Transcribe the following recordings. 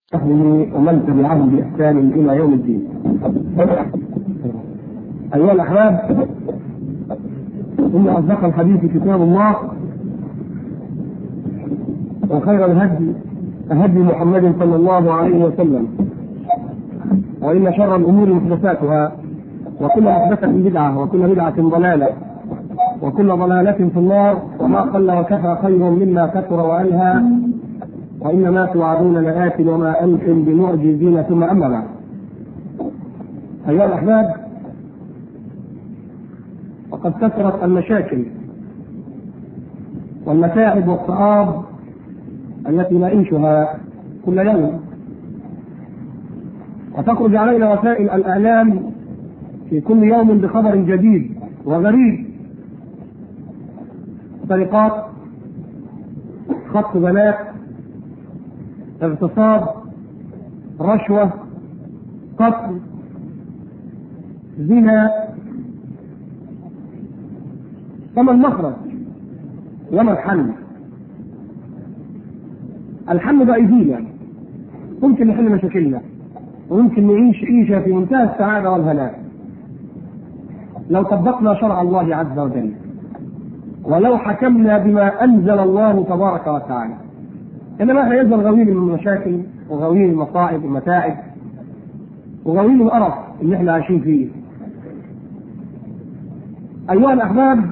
وصحبه ومن تبعهم بإحسان إلى يوم الدين. أيها الأحباب إن أصدق الحديث كتاب الله وخير الهدي هدي محمد صلى الله عليه وسلم وإن شر الأمور محدثاتها وكل محدثة بدعة وكل بدعة ضلالة وكل ضلالة في النار وما قل وكفى خير مما كثر وألهى وإنما توعدون لآت وما أنتم بمعجزين ثم أما بعد أيها الأحباب وقد كثرت المشاكل والمتاعب والصعاب التي نعيشها كل يوم وتخرج علينا وسائل الإعلام في كل يوم بخبر جديد وغريب سرقات خطف بنات اغتصاب رشوة قتل زنا فما المخرج وما الحل الحل بأيدينا ممكن نحل مشاكلنا وممكن نعيش عيشة في منتهى السعادة والهناء لو طبقنا شرع الله عز وجل ولو حكمنا بما أنزل الله تبارك وتعالى انما هيظهر غويل من المشاكل وغويل المصائب والمتاعب وغويل القرف اللي احنا عايشين فيه. ايها الاحباب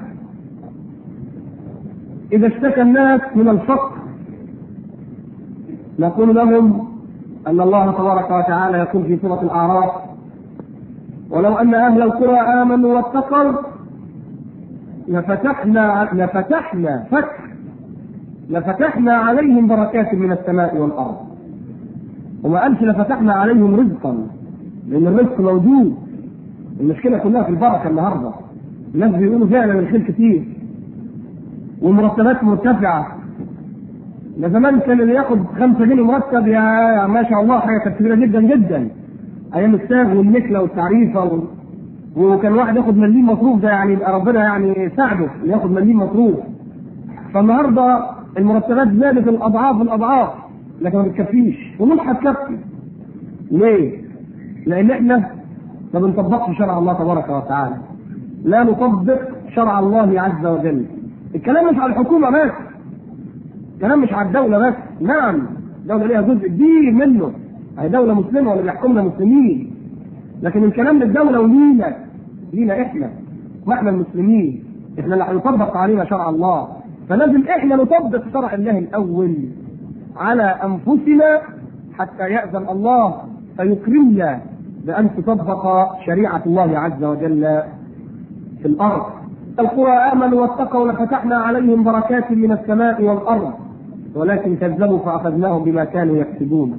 اذا اشتكى الناس من الفقر نقول لهم ان الله تبارك وتعالى يقول في سوره الاعراف ولو ان اهل القرى امنوا واتقوا لفتحنا لفتحنا فتح لفتحنا عليهم بركات من السماء والارض وما قالش لفتحنا عليهم رزقا لان الرزق موجود المشكله كلها في البركه النهارده الناس بيقولوا فعلا الخير كتير والمرتبات مرتفعه ده زمان كان اللي ياخد 5 جنيه مرتب يا ما شاء الله حاجه كانت كبيره جدا جدا ايام الساغ والنكله والتعريفه و... وكان واحد ياخد مليم مصروف ده يعني يبقى ربنا يعني ساعده ياخد مليم مصروف فالنهارده المرتبات زادت الاضعاف الاضعاف لكن ما بتكفيش ومش هتكفي ليه؟ لان احنا ما بنطبقش شرع الله تبارك وتعالى لا نطبق شرع الله عز وجل الكلام مش على الحكومه بس الكلام مش على الدوله بس نعم الدوله ليها جزء كبير منه هي دوله مسلمه ولا بيحكمنا مسلمين لكن الكلام للدوله ولينا لينا احنا واحنا المسلمين احنا اللي هيطبق علينا شرع الله فلازم احنا نطبق شرع الله الاول على انفسنا حتى ياذن الله فيكرمنا بان تطبق شريعه الله عز وجل في الارض. القرى امنوا واتقوا لفتحنا عليهم بركات من السماء والارض ولكن كذبوا فاخذناهم بما كانوا يكسبون.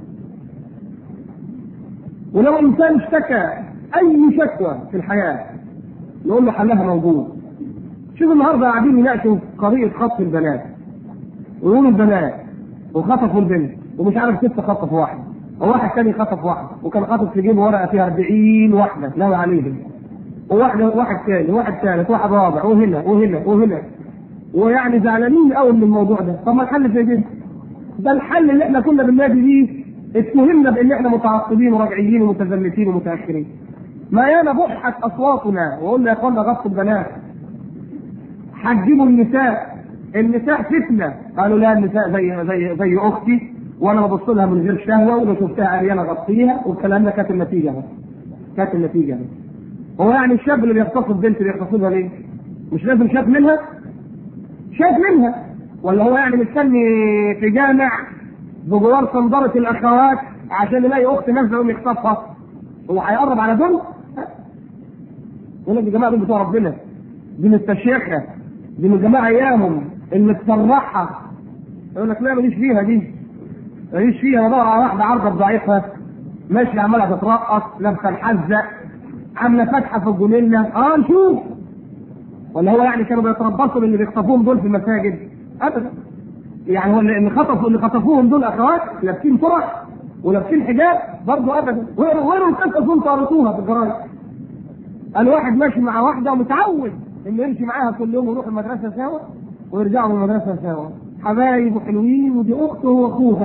ولو انسان اشتكى اي شكوى في الحياه نقول له حلها موجود. شوف النهارده قاعدين يناقشوا قضيه خطف البنات ويقولوا البنات وخطفوا البنت ومش عارف ست خطف واحد وواحد تاني خطف واحد وكان خطف في جيبه ورقه فيها 40 واحده ناوي عليهم وواحده واحد تاني واحد ثالث واحد رابع وهنا وهنا وهنا ويعني زعلانين قوي من الموضوع ده طب ما الحل زي كده ده الحل اللي احنا كنا بننادي بيه اتهمنا بان احنا متعصبين وراجعين ومتزمتين ومتاخرين ما يانا بحت اصواتنا وقلنا يا اخوانا غطوا البنات حجبوا النساء النساء فتنه قالوا لا النساء زي زي زي اختي وانا ببص لها من غير شهوه ولو شفتها عريانه غطيها والكلام ده كانت النتيجه بس كانت النتيجه بس هو يعني الشاب اللي بيغتصب بنت بيغتصبها ليه؟ مش لازم شاف منها؟ شاف منها ولا هو يعني مستني في جامع بجوار صندرة الاخوات عشان يلاقي اخت نازله يقوم يخطفها هو هيقرب على دول؟ يقول لك يا جماعه دول بتوع ربنا دي مستشيخه دي من جماعه ايامهم اللي تفرحها يقول لك لا ماليش فيها دي ماليش فيها انا بدور على واحده عارضه ضعيفه ماشيه عماله تترقص لابسه الحزه عامله فتحه في الجنينه اه نشوف ولا هو يعني كانوا بيتربصوا باللي بيخطفوهم دول في المساجد ابدا يعني هو اللي خطفوا اللي خطفوهم دول اخوات لابسين طرح ولابسين حجاب برضه ابدا ويروا القصص وانتوا قريتوها في الجرايد قال واحد ماشي مع واحده ومتعود انه يمشي معاها كل يوم ويروح المدرسه سوا ويرجعوا من المدرسه سوا حبايب وحلوين ودي اخته واخوها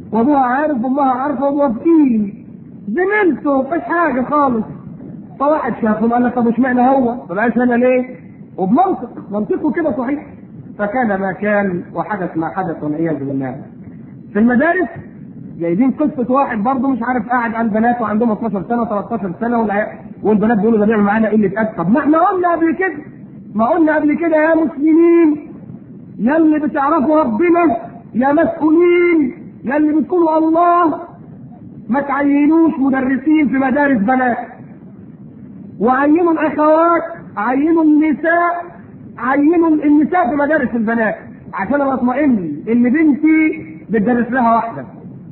وابوها عارف وامها عارفه وموافقين زميلته مفيش حاجه خالص فواحد شافهم قال لك طب اشمعنى هو؟ ما بقاش انا ليه؟ وبمنطق منطقه كده صحيح فكان ما كان وحدث ما حدث والعياذ بالله في المدارس جايبين قصه واحد برضه مش عارف قاعد على البنات وعندهم 12 سنه 13 سنه والع- والبنات بيقولوا ده بيعمل معانا قله ادب طب ما احنا قلنا قبل كده ما قلنا قبل كده يا مسلمين يا اللي بتعرفوا ربنا يا مسؤولين يا اللي بتقولوا الله ما تعينوش مدرسين في مدارس بنات وعينوا الاخوات عينوا النساء عينوا النساء في مدارس البنات عشان انا اطمئن ان بنتي بتدرس لها واحده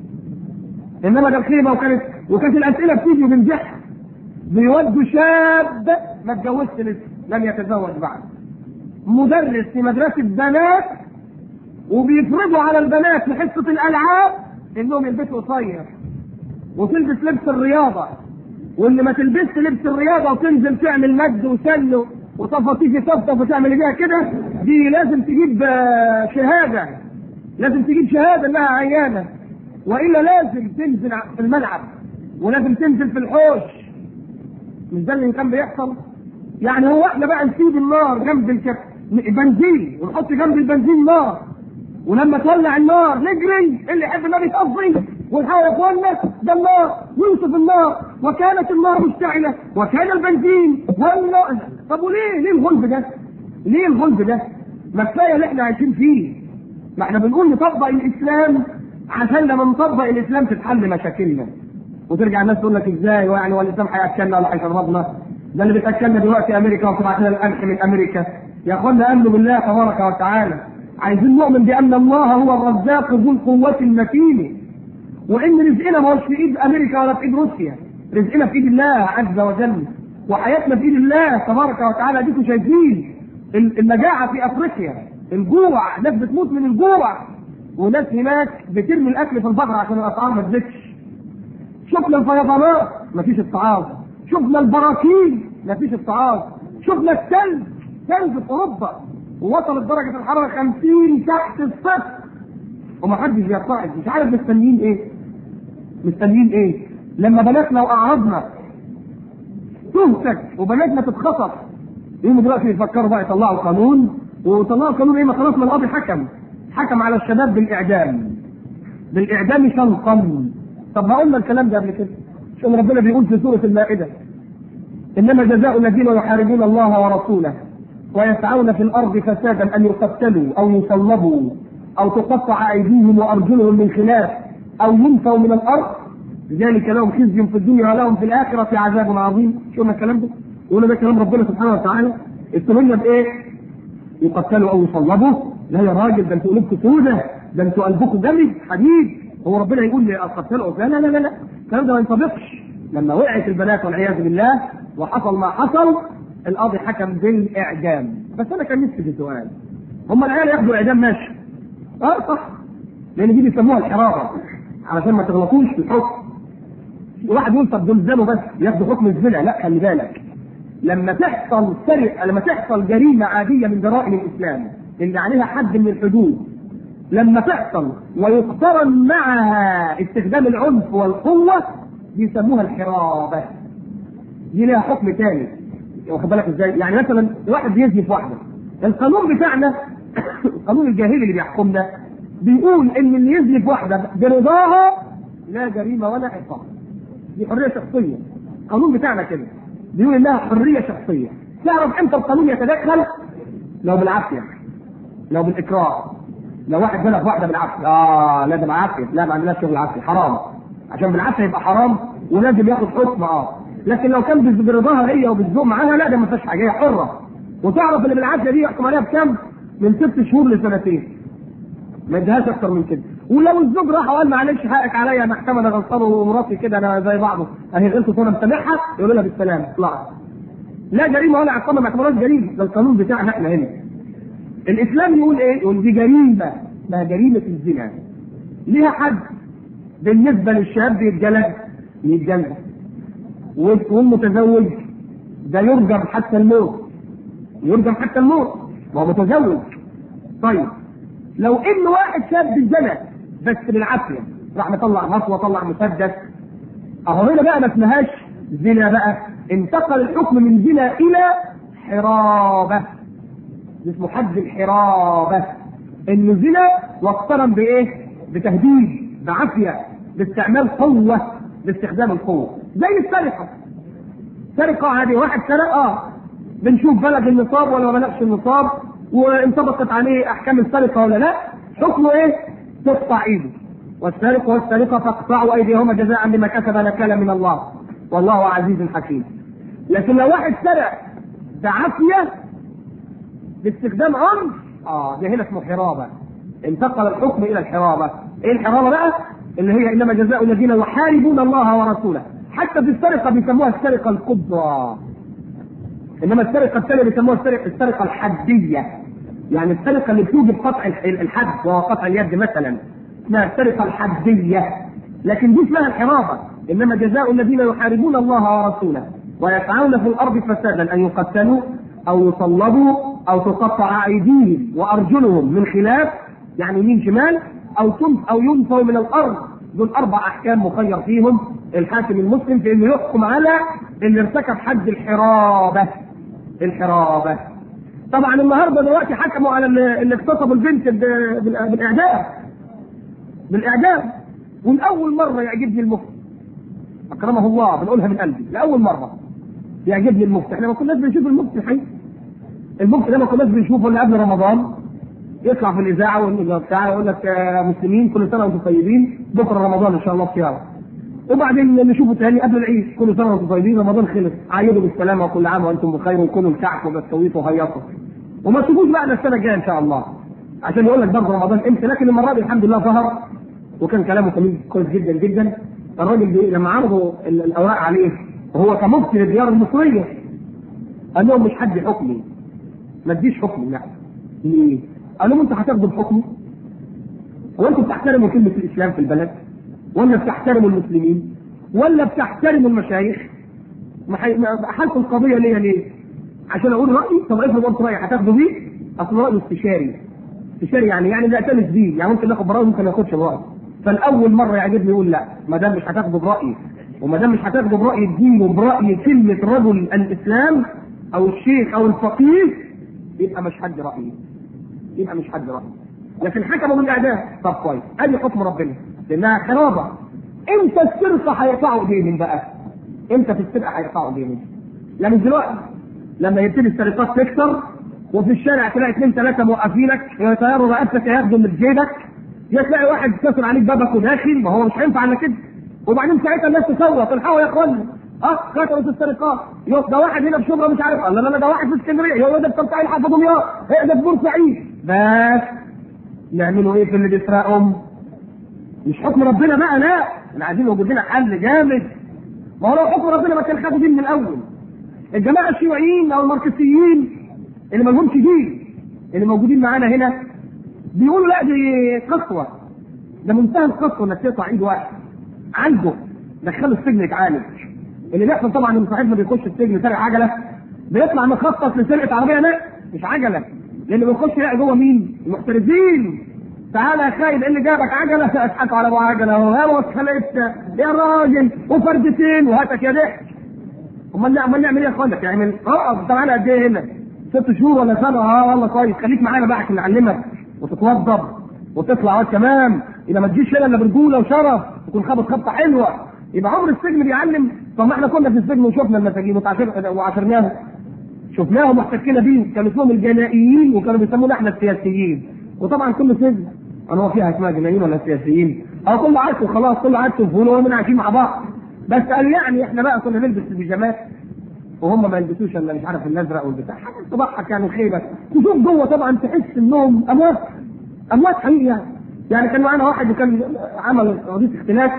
انما ده الخيبه وكانت وكانت الاسئله بتيجي بنجح بيودوا شاب ما اتجوزش لسه لم يتزوج بعد مدرس في مدرسه بنات وبيفرضوا على البنات في حصه الالعاب انهم يلبسوا قصير وتلبس لبس الرياضه واللي ما تلبسش لبس الرياضه وتنزل تعمل مد وسل وتفاصيل تفطف وتعمل بيها كده دي لازم تجيب آه، شهاده لازم تجيب شهاده انها عيانه والا لازم تنزل في الملعب ولازم تنزل في الحوش مش ده اللي كان بيحصل يعني هو احنا بقى نسيب النار جنب الكف بنزين ونحط جنب البنزين نار ولما تولع النار نجري اللي يحب النار يطفي ونحاول يا اخوانا ده النار يوصف النار وكانت النار مشتعله وكان البنزين والنار طب وليه ليه الغلب ده؟ ليه الغلب ده؟ ما كفايه اللي احنا عايشين فيه ما احنا بنقول نطبق الاسلام عشان لما نطبق الاسلام تتحل مشاكلنا وترجع الناس تقول لك ازاي ويعني هو الاسلام هياكلنا ولا هيشربنا ده اللي بتاكلنا دلوقتي امريكا وبتبعت لنا القمح من امريكا يا اخوانا امنوا بالله تبارك وتعالى عايزين نؤمن بان الله هو الرزاق ذو القوه المتين وان رزقنا ما هوش في ايد امريكا ولا في ايد روسيا رزقنا في ايد الله عز وجل وحياتنا في ايد الله تبارك وتعالى اديكم شايفين ال- المجاعه في افريقيا الجوع ناس بتموت من الجوع وناس هناك بترمي الاكل في البحر عشان الاسعار ما تزيدش شفنا الفيضانات مفيش اتعاظ شفنا البراكين مفيش اتعاظ شفنا الثلج ثلج في اوروبا ووصلت درجه الحراره 50 تحت الصفر ومحدش بيتعظ مش عارف مستنيين ايه مستنيين ايه لما بناتنا واعراضنا تهتك وبناتنا تتخطف يقوموا دلوقتي يفكروا بقى يطلعوا قانون وطلعوا قانون ايه ما خلاص ما القاضي حكم حكم على الشباب بالاعدام بالاعدام شنقا طب ما قلنا الكلام ده قبل كده شوف ربنا بيقول في سوره المائده انما جزاء الذين يحاربون الله ورسوله ويسعون في الارض فسادا ان يقتلوا او يصلبوا او تقطع ايديهم وارجلهم من خلاف او ينفوا من الارض ذلك لهم خزي في الدنيا ولهم في الاخره عذاب عظيم شوفنا الكلام ده يقول ده كلام ربنا سبحانه وتعالى اتهمنا بايه؟ يقتلوا او يصلبوا لا يا راجل ده انتوا قلوبكم سودة ده انتوا قلبكم جامد حديد هو ربنا يقول لي اقتلوا لا لا لا لا لا الكلام ده ما ينطبقش لما وقعت البنات والعياذ بالله وحصل ما حصل القاضي حكم بالاعدام بس انا كان نفسي في سؤال هم العيال ياخدوا اعدام ماشي اه صح لان دي بيسموها الحراره علشان ما تغلطوش في الحكم واحد يقول طب دول زنوا بس ياخدوا حكم الزنا لا خلي بالك لما تحصل سرقه لما تحصل جريمه عاديه من جرائم الاسلام اللي عليها حد من الحدود لما تحصل ويقترن معها استخدام العنف والقوه بيسموها الحرابه دي لها حكم تاني واخد بالك ازاي؟ يعني مثلا واحد بيزني في واحده القانون بتاعنا القانون الجاهلي اللي بيحكمنا بيقول ان اللي يزني في واحده برضاها لا جريمه ولا عقاب دي حريه شخصيه القانون بتاعنا كده بيقول انها حريه شخصيه تعرف امتى القانون يتدخل لو بالعافيه لو بالاكراه لو واحد زنى في واحده بالعافيه اه لا ده بالعافيه لا ما عندناش شغل عافيه حرام عشان بالعافيه يبقى حرام ولازم ياخد حكم اه لكن لو كان برضاها هي وبالذوق معاها لا ده ما فيهاش حاجه هي حره وتعرف اللي بالعافيه دي يحكم عليها بكام؟ من ست شهور لسنتين ما ادهاش اكتر من كده ولو الزوج راح وقال معلش حقك عليا محكمه انا غلطان ومراتي كده انا زي بعضه اهي غلطت وانا مسامحها يقول لها بالسلامه اطلعي لا جريمه ولا عقاب ما يعتبرهاش جريمه ده القانون بتاعنا احنا هنا الاسلام يقول ايه؟ يقول دي جريمه اسمها جريمه الزنا ليها حد بالنسبه للشاب بيتجلد يتجلد والمتزوج ده يرجم حتى الموت يرجم حتى الموت وهو متزوج طيب لو ان واحد شاب زنى بس بالعافيه راح مطلع مطوه طلع مسدس اهو هنا بقى ما اسمهاش زنا بقى انتقل الحكم من زنا الى حرابه اسمه حد الحرابه انه زنا واقترن بايه؟ بتهديد بعافيه باستعمال قوه باستخدام القوه زي السرقه سرقه عادي واحد سرق اه بنشوف بلغ النصاب ولا ما بلغش النصاب وانطبقت عليه احكام السرقه ولا لا حكمه ايه؟ تقطع ايده والسارق والسارقه فاقطعوا ايديهما جزاء بما كسب نكالا من الله والله عزيز حكيم لكن لو واحد سرق بعافيه باستخدام عنف اه ده هنا اسمه حرابه انتقل الحكم الى الحرابه ايه الحرابه بقى اللي هي انما جزاء الذين يحاربون الله ورسوله حتى في السرقه بيسموها السرقه الكبرى انما السرقه الثانيه بيسموها السرقه السرقه الحديه يعني السرقه اللي بتوجب قطع الحد وهو قطع اليد مثلا اسمها السرقه الحديه لكن دي اسمها الحرابه انما جزاء الذين يحاربون الله ورسوله ويسعون في الارض فسادا ان يقتلوا او يصلبوا او تقطع ايديهم وارجلهم من خلاف يعني يمين شمال او تنف او ينفوا من الارض دول اربع احكام مخير فيهم الحاكم المسلم في انه يحكم على اللي ارتكب حد الحرابه الحرابه طبعا النهارده دلوقتي حكموا على اللي اللي اغتصبوا البنت ب- بال- بالاعدام بالاعدام ولاول مره يعجبني المفتي اكرمه الله بنقولها من قلبي لاول مره يعجبني المفتي احنا ما كناش بنشوف المفتي الحقيقه المفتي ده ما كناش بنشوفه الا قبل رمضان يطلع في الاذاعه والبتاع يقول لك يا مسلمين كل سنه وانتم طيبين بكره رمضان ان شاء الله صيام وبعدين نشوفه تاني قبل العيد كل سنه وانتم طيبين رمضان خلص عيدوا بالسلامه وكل عام وانتم بخير وكلوا الكعك وبسويتوا وهيصوا وما تشوفوش بقى السنه الجايه ان شاء الله عشان يقول لك برضه رمضان امتى لكن المره دي الحمد لله ظهر وكان كلامه كمان كويس جدا جدا الراجل بي- لما عرضوا ال- الاوراق عليه وهو كمفتي للديار المصريه قال لهم مش حد حكمي ما تديش حكمي لا ليه؟ قال لهم انتوا هتاخدوا بحكمي هو انتوا بتحترموا كلمه الاسلام في البلد ولا بتحترموا المسلمين ولا بتحترموا المشايخ ما حي... ما حالة القضية ليا ليه؟ عشان اقول رأيي طب افرض قلت رأيي هتاخده بيه؟ اصل رأيي استشاري استشاري يعني يعني نعتمد بيه يعني ممكن ناخد برأيه ممكن ما ياخدش برأيي فالأول مرة يعجبني يقول لا ما دام مش هتاخده برأيي وما دام مش هتاخده برأي الدين وبرأي كلمة رجل الإسلام أو الشيخ أو الفقيه يبقى مش حد رأيي يبقى مش حد رأيي لكن حكموا بالاعدام طب كويس ادي حكم ربنا لانها خرابه امتى السرقه هيقطعوا ايديهم بقى؟ امتى في السرقه هيقطعوا ايديهم؟ لا مش دلوقتي لما يبتدي السرقات تكتر وفي الشارع تلاقي اثنين ثلاثه موقفينك يطيروا رقبتك ياخدوا من جيبك يا تلاقي واحد كسر عليك بابك وداخل ما هو مش هينفع الا كده وبعدين ساعتها الناس تصوت الحقوا يا اخوانا اه قتلوا في السرقات يقول ده واحد هنا في شبرا مش عارف الله لا لا ده واحد في اسكندريه يقول ده في طنطا يلحق في دمياط إيه ده في بورسعيد بس نعملوا ايه في اللي بيسرقهم؟ مش حكم ربنا بقى لا احنا عايزين يوجد لنا حل جامد ما هو لو حكم ربنا ما كان خدوا دين من الاول الجماعه الشيوعيين او الماركسيين اللي ما لهمش دين اللي موجودين معانا هنا بيقولوا لا دي قسوه ده منتهى القسوه انك تقطع ايد واحد عنده دخله السجن يتعالج اللي بيحصل طبعا ان صاحبنا بيخش السجن سارق عجله بيطلع مخطط لسرقه عربيه لا مش عجله لان بيخش يلاقي جوه مين؟ المحترفين تعالى يا خايب ايه اللي جابك عجله اضحكوا على ابو عجله اهو يا وسخلت يا راجل وفردتين وهاتك يا ضحك امال امال نعمل ايه يا اخوانا؟ يعني اه طب انا قد ايه هنا؟ ست شهور ولا سنه اه والله كويس خليك معانا بقى عشان نعلمك وتتوظف وتطلع اه تمام يبقى ما تجيش هنا الا برجوله وشرف تكون خبط خبطه حلوه يبقى عمر السجن بيعلم طب ما احنا كنا في السجن وشفنا المساجين وتعاشر- وعاشرناهم شفناهم واحتكينا بيهم كانوا اسمهم الجنائيين وكانوا بيسمونا احنا السياسيين وطبعا كل سجن انا هو فيها اسمها جنائيين ولا سياسيين اه كله عارف وخلاص كله عارف وفول وهم عايشين مع بعض بس قال يعني احنا بقى كنا نلبس البيجامات وهم ما يلبسوش الا مش عارف الازرق والبتاع حاجه تضحك يعني خيبه تشوف جوه طبعا تحس انهم اموات اموات حقيقي يعني يعني كان معانا واحد وكان عمل قضيه اختلاف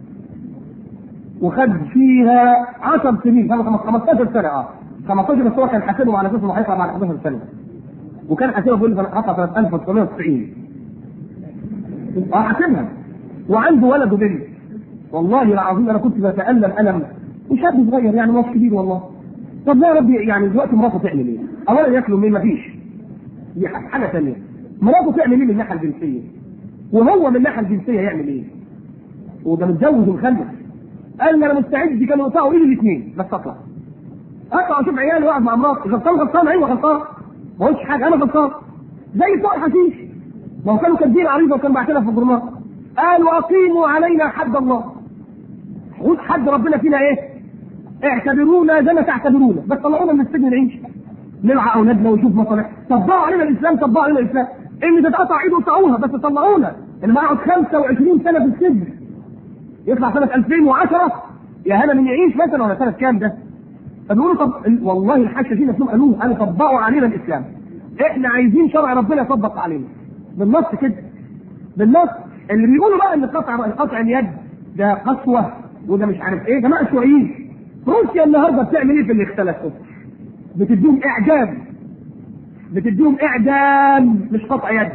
وخد فيها 10 سنين كانوا 15 سنه اه 15 بس هو كان حاسبهم على اساس انه هيطلع بعد 11 سنه وكان حاسبها بيقول لي هطلع سنه 1990 اه حاسبها وعنده ولد وبنت والله العظيم انا كنت بتالم الم وشاب صغير يعني مش كبير والله طب يا ربي يعني دلوقتي مراته تعمل ايه؟ اولا ياكلوا مين؟ مفيش دي حاجه حاجة تانية مراته تعمل ايه من الناحيه الجنسيه؟ وهو من الناحيه الجنسيه يعمل ايه؟ وده متجوز ومخلف قال لي انا مستعد كانوا يقطعوا ايدي الاثنين بس اطلع اطلع اشوف عيالي واقف مع مراتي غلطان غلطان ايوه غلطان ما قلتش حاجه انا غلطان زي بتوع الحشيش ما هو كانوا كاتبين عريضه وكانوا باعتينها في الجورنال قالوا اقيموا علينا حد الله حدود حد ربنا فينا ايه؟ اعتبرونا زي ما تعتبرونا بس طلعونا من السجن نعيش نرعى اولادنا ونشوف مصالح طبقوا علينا الاسلام طبقوا علينا الاسلام ان تتقطع ايده وتقطعوها بس طلعونا انما اقعد 25 سنه في السجن يطلع سنه 2010 يا هلا من يعيش مثلا ولا سنه كام ده؟ فبيقولوا طب والله الحشاشين نفسهم قالوه قالوا طبقوا علينا الاسلام احنا عايزين شرع ربنا يطبق علينا بالنص كده بالنص اللي بيقولوا بقى ان قطع قطع اليد ده قسوه وده مش عارف ايه جماعه شيوعيين روسيا النهارده بتعمل ايه في اللي اختلفوا؟ بتديهم اعدام بتديهم اعدام مش قطع يد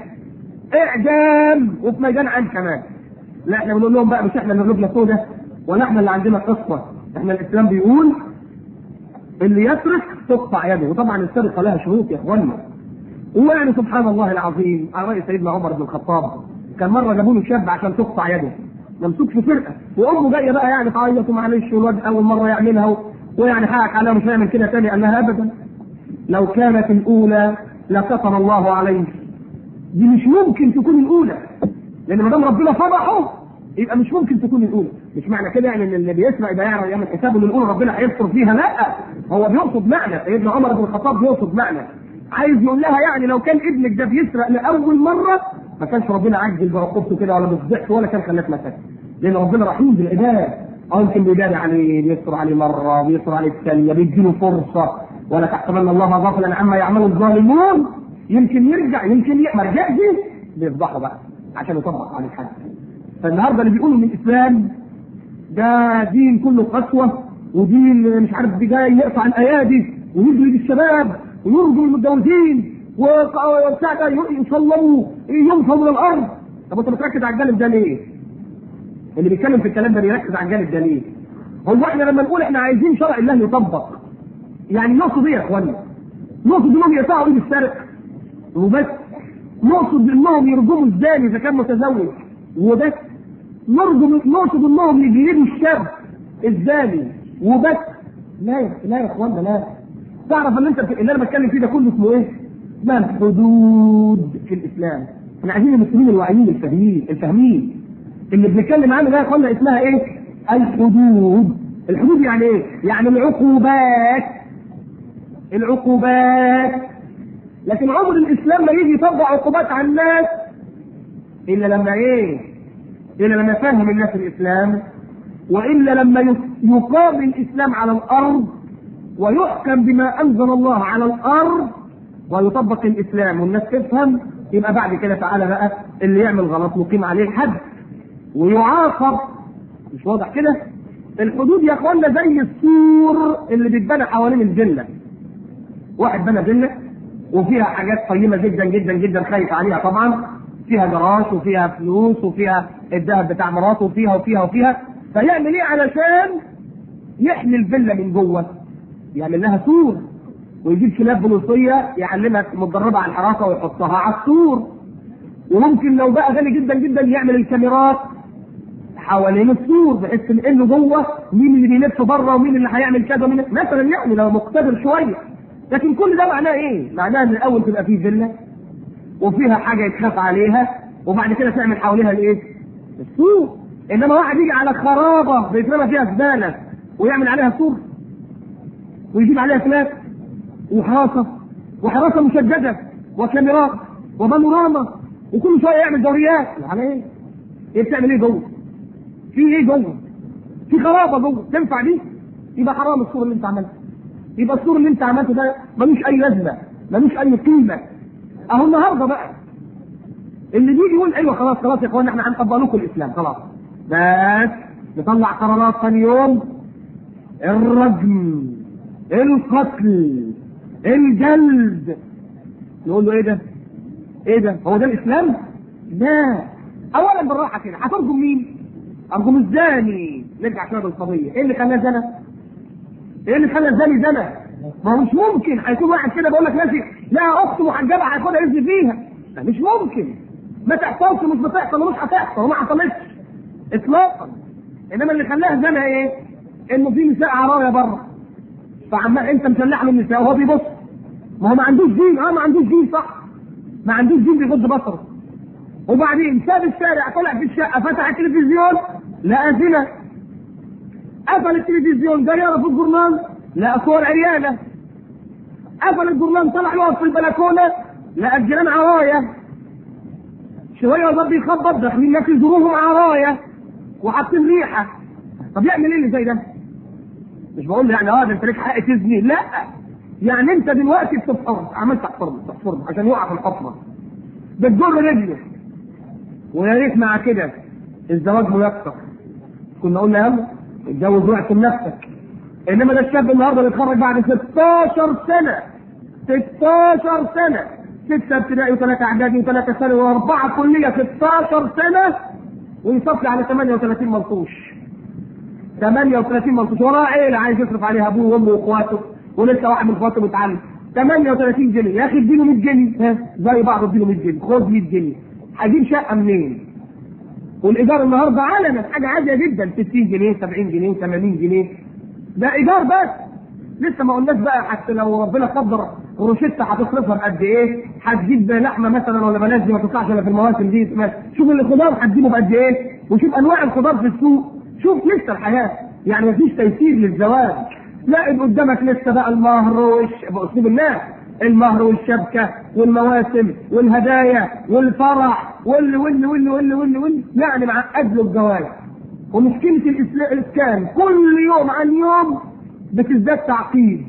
اعدام وفي ميدان عام كمان لا احنا بنقول لهم بقى مش احنا اللي قلوبنا سودة ولا احنا اللي عندنا قصه احنا الاسلام بيقول اللي يسرق تقطع يده وطبعا السرقه لها شروط يا اخوانا ويعني سبحان الله العظيم على راي سيدنا عمر بن الخطاب كان مره جابوا له شاب عشان تقطع يده ممسوك في فرقه وامه جايه بقى يعني تعيط ومعلش والواد اول مره يعملها و... ويعني حقك عليها مش هيعمل كده تاني قال لها ابدا لو كانت الاولى لكتب الله عليه دي مش ممكن تكون الاولى لان ما دام ربنا فضحه يبقى مش ممكن تكون الاولى مش معنى كده يعني ان اللي بيسمع يبقى يعرف يعمل حسابه ان الاولى ربنا هيستر فيها لا هو بيقصد معنى سيدنا عمر بن الخطاب بيقصد معنى عايز يقول لها يعني لو كان ابنك ده بيسرق لاول مره ما كانش ربنا عجل بعقوبته كده ولا بيفضحه ولا كان خلاك مساك لان ربنا رحيم بالعباد اه يمكن بيداري عليه بيستر عليه مره بيستر عليه الثانيه بيديله فرصه ولا تحسبن الله غافلا عما يعمل الظالمون يمكن يرجع يمكن ما رجعش بيفضحه بقى عشان يطبق عليه الحد فالنهارده اللي بيقولوا ان الاسلام ده دين كله قسوه ودين مش عارف جاي يقطع الايادي ويجلد الشباب ويرجم المتجوزين وبتاع ده يصلبوا ينفوا من الارض طب انت بتركز على الجانب ده ليه؟ اللي بيتكلم في الكلام ده بيركز على الجانب ده ليه؟ هو احنا لما نقول احنا عايزين شرع الله يطبق يعني نقصد ايه يا اخوانا؟ نقصد انهم يقطعوا ايد السارق وبس نقصد انهم يرجموا الزاني اذا كان متزوج وبس نرجم نقصد انهم يجلدوا الشاب الزاني وبس لا يا لا يا اخوانا لا تعرف ان انت اللي انا بتكلم فيه ده كله اسمه ايه؟ اسمها الحدود في الاسلام احنا عايزين المسلمين الواعيين الفاهمين الفاهمين اللي بنتكلم عنه ده يا اخوانا اسمها ايه؟ الحدود الحدود يعني ايه؟ يعني العقوبات العقوبات لكن عمر الاسلام ما يجي يطبق عقوبات على الناس الا لما ايه؟ الا لما يفهم الناس الاسلام والا لما يقام الاسلام على الارض ويحكم بما انزل الله على الارض ويطبق الاسلام والناس تفهم يبقى بعد كده تعالى بقى اللي يعمل غلط نقيم عليه الحد ويعاقب مش واضح كده؟ الحدود يا اخوانا زي السور اللي بيتبنى حوالين الجنه واحد بنى فيلا وفيها حاجات قيمه جدا جدا جدا خايف عليها طبعا فيها جراج وفيها فلوس وفيها الذهب بتاع مراته وفيها وفيها وفيها فيعمل ايه علشان يحمي الفيلا من جوه يعمل لها سور ويجيب كلاب بوليسيه يعلمها متدربه على الحراسه ويحطها على السور وممكن لو بقى غني جدا جدا يعمل الكاميرات حوالين السور بحيث ان انه جوه مين اللي بيلف بره ومين اللي هيعمل كذا ومين مثلا يعني لو مقتدر شويه لكن كل ده معناه ايه؟ معناه ان الاول تبقى فيه فيلا وفيها حاجه يتخاف عليها وبعد كده تعمل حواليها الايه؟ السور انما واحد يجي على خرابه بيترمى فيها زباله ويعمل عليها سور ويجيب عليها كلاب وحراسه وحراسه مشدده وكاميرات وبانوراما وكل شويه يعمل دوريات على ايه؟ ايه بتعمل ايه جوه؟ في ايه جوه؟ في خرابه جوه تنفع دي؟ يبقى حرام السور اللي انت عملته يبقى السور اللي انت عملته ده ملوش اي لازمه ملوش اي قيمه اهو النهارده بقى اللي بيجي يقول ايوه خلاص خلاص يا اخوانا احنا هنطبق لكم الاسلام خلاص بس نطلع قرارات ثاني يوم الرجم القتل الجلد نقول له ايه ده؟ ايه ده؟ هو ده الاسلام؟ لا اولا بالراحه كده هترجم مين؟ ارجم الزاني نرجع شويه بالقضيه ايه اللي خلاه زنا؟ ايه اللي خلى الزاني زنا؟ ما هو مش ممكن هيكون واحد كده بقول لك ناسي لا اخت محجبه هياخدها يزني فيها مش ممكن ما تحصلش مش بتحصل ومش هتحصل وما حصلتش اطلاقا انما اللي خلاها زنا ايه؟ انه في نساء عرايا بره فعمال انت مسلح من النساء وهو بيبص ما هو ما عندوش دين اه ما عندوش دين صح ما عندوش دين بيغض بصره وبعدين ساب الشارع طلع في الشقه فتح التلفزيون لقى زنا قفل التلفزيون جاي يقرا في الجورنال لقى صور عريانه قفل الجورنال طلع يقف في البلكونه لقى الجيران عرايا شويه وظل بيخبط داخلين ناس يزوروهم عرايا وحاطين ريحه طب يعمل ايه اللي زي ده؟ مش بقول له يعني اه ده انت ليك حق تزني لا يعني انت دلوقتي بتفرض عملت تحفرض تحفرض عشان يقع في الحفره بتجر رجله ويا ريت مع كده الزواج ميسر كنا قلنا يلا اتجوز واعتم نفسك انما ده الشاب النهارده بيتخرج بعد 16 سنه 16 سنه ستة ابتدائي وثلاثة اعدادي وثلاثة ثانوي واربعة كلية 16 سنة ويصفي على 38 ملطوش 38 ملطوش وراه عيلة عايز يصرف عليها ابوه وامه واخواته ولسه واحد من اخواته متعلم 38 جنيه يا اخي اديله 100 جنيه ها زي بعض اديله 100 جنيه خد 100 جنيه هجيب شقة منين؟ والايجار النهارده علنا حاجة عالية جدا 60 جنيه 70 جنيه 80 جنيه ده ايجار بس لسه ما قلناش بقى حتى لو ربنا قدر روشته هتصرفها بقد ايه؟ هتجيب لحمه مثلا ولا بلاش دي ما تطلعش الا في المواسم دي شوف الخضار هتجيبه بقد ايه؟ وشوف انواع الخضار في السوق شوف لسه الحياه يعني مفيش تيسير للزواج لا يبقى قدامك لسه بقى المهر وش باسلوب الناس المهر والشبكه والمواسم والهدايا والفرح واللي واللي واللي واللي واللي واللي يعني معقد له الجواز ومشكله الاسكان كل يوم عن يوم بتزداد تعقيد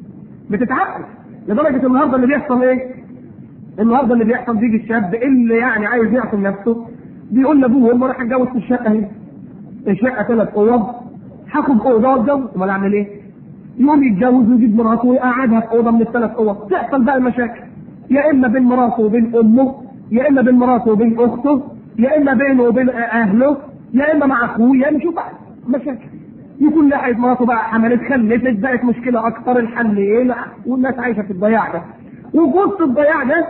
بتتعقد لدرجه النهارده اللي بيحصل ايه؟ النهارده اللي بيحصل بيجي الشاب اللي يعني عايز يعصم نفسه بيقول لابوه وامه راح اتجوز في الشقه اهي الشقه ثلاث اوض هاخد اوضه واتجوز امال اعمل ايه؟ يقوم يتجوز ويجيب مراته ويقعدها في اوضه من الثلاث اوض تحصل بقى المشاكل يا اما بين مراته وبين امه يا اما بين مراته وبين اخته يا اما بينه وبين اهله يا اما مع اخوه يا اما شوف بقى مشاكل يكون لقيت مراته بقى حملت خلفت بقت مشكله اكتر الحل ايه والناس عايشه في الضياع ده وفي وسط الضياع ده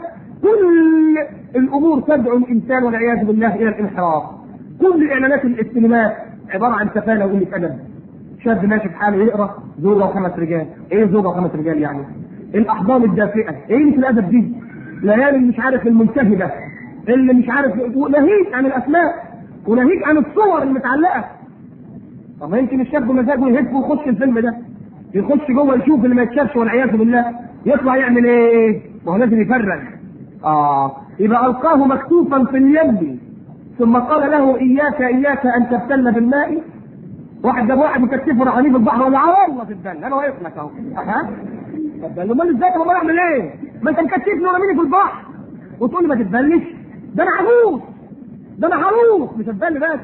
كل الامور تدعو الانسان والعياذ بالله الى الانحراف كل اعلانات الاستلمات عباره عن سفاله وقله ادب شاب ماشي في حاله يقرا زوجه وخمس رجال ايه زوجه وخمس رجال يعني الاحضان الدافئه ايه في الادب دي ليالي اللي مش عارف المنتهبه اللي مش عارف ناهيك عن الاسماء وناهيك عن الصور المتعلقه طب يمكن الشاب مزاجه يهف ويخش الفيلم ده يخش جوه يشوف اللي ما يتشافش والعياذ بالله يطلع يعمل ايه؟ ما هو لازم يفرج اه يبقى القاه مكتوفا في اليم ثم قال له اياك اياك ان تبتل بالماء واحد جاب واحد مكتفه راح في البحر ولا والله تتبل انا واقف لك اهو ها طب امال ازاي طب اعمل ايه؟ ما انت مكتفني ورميني في البحر وتقول لي ما تتبلش ده انا عروس ده انا عروس مش هتبل بس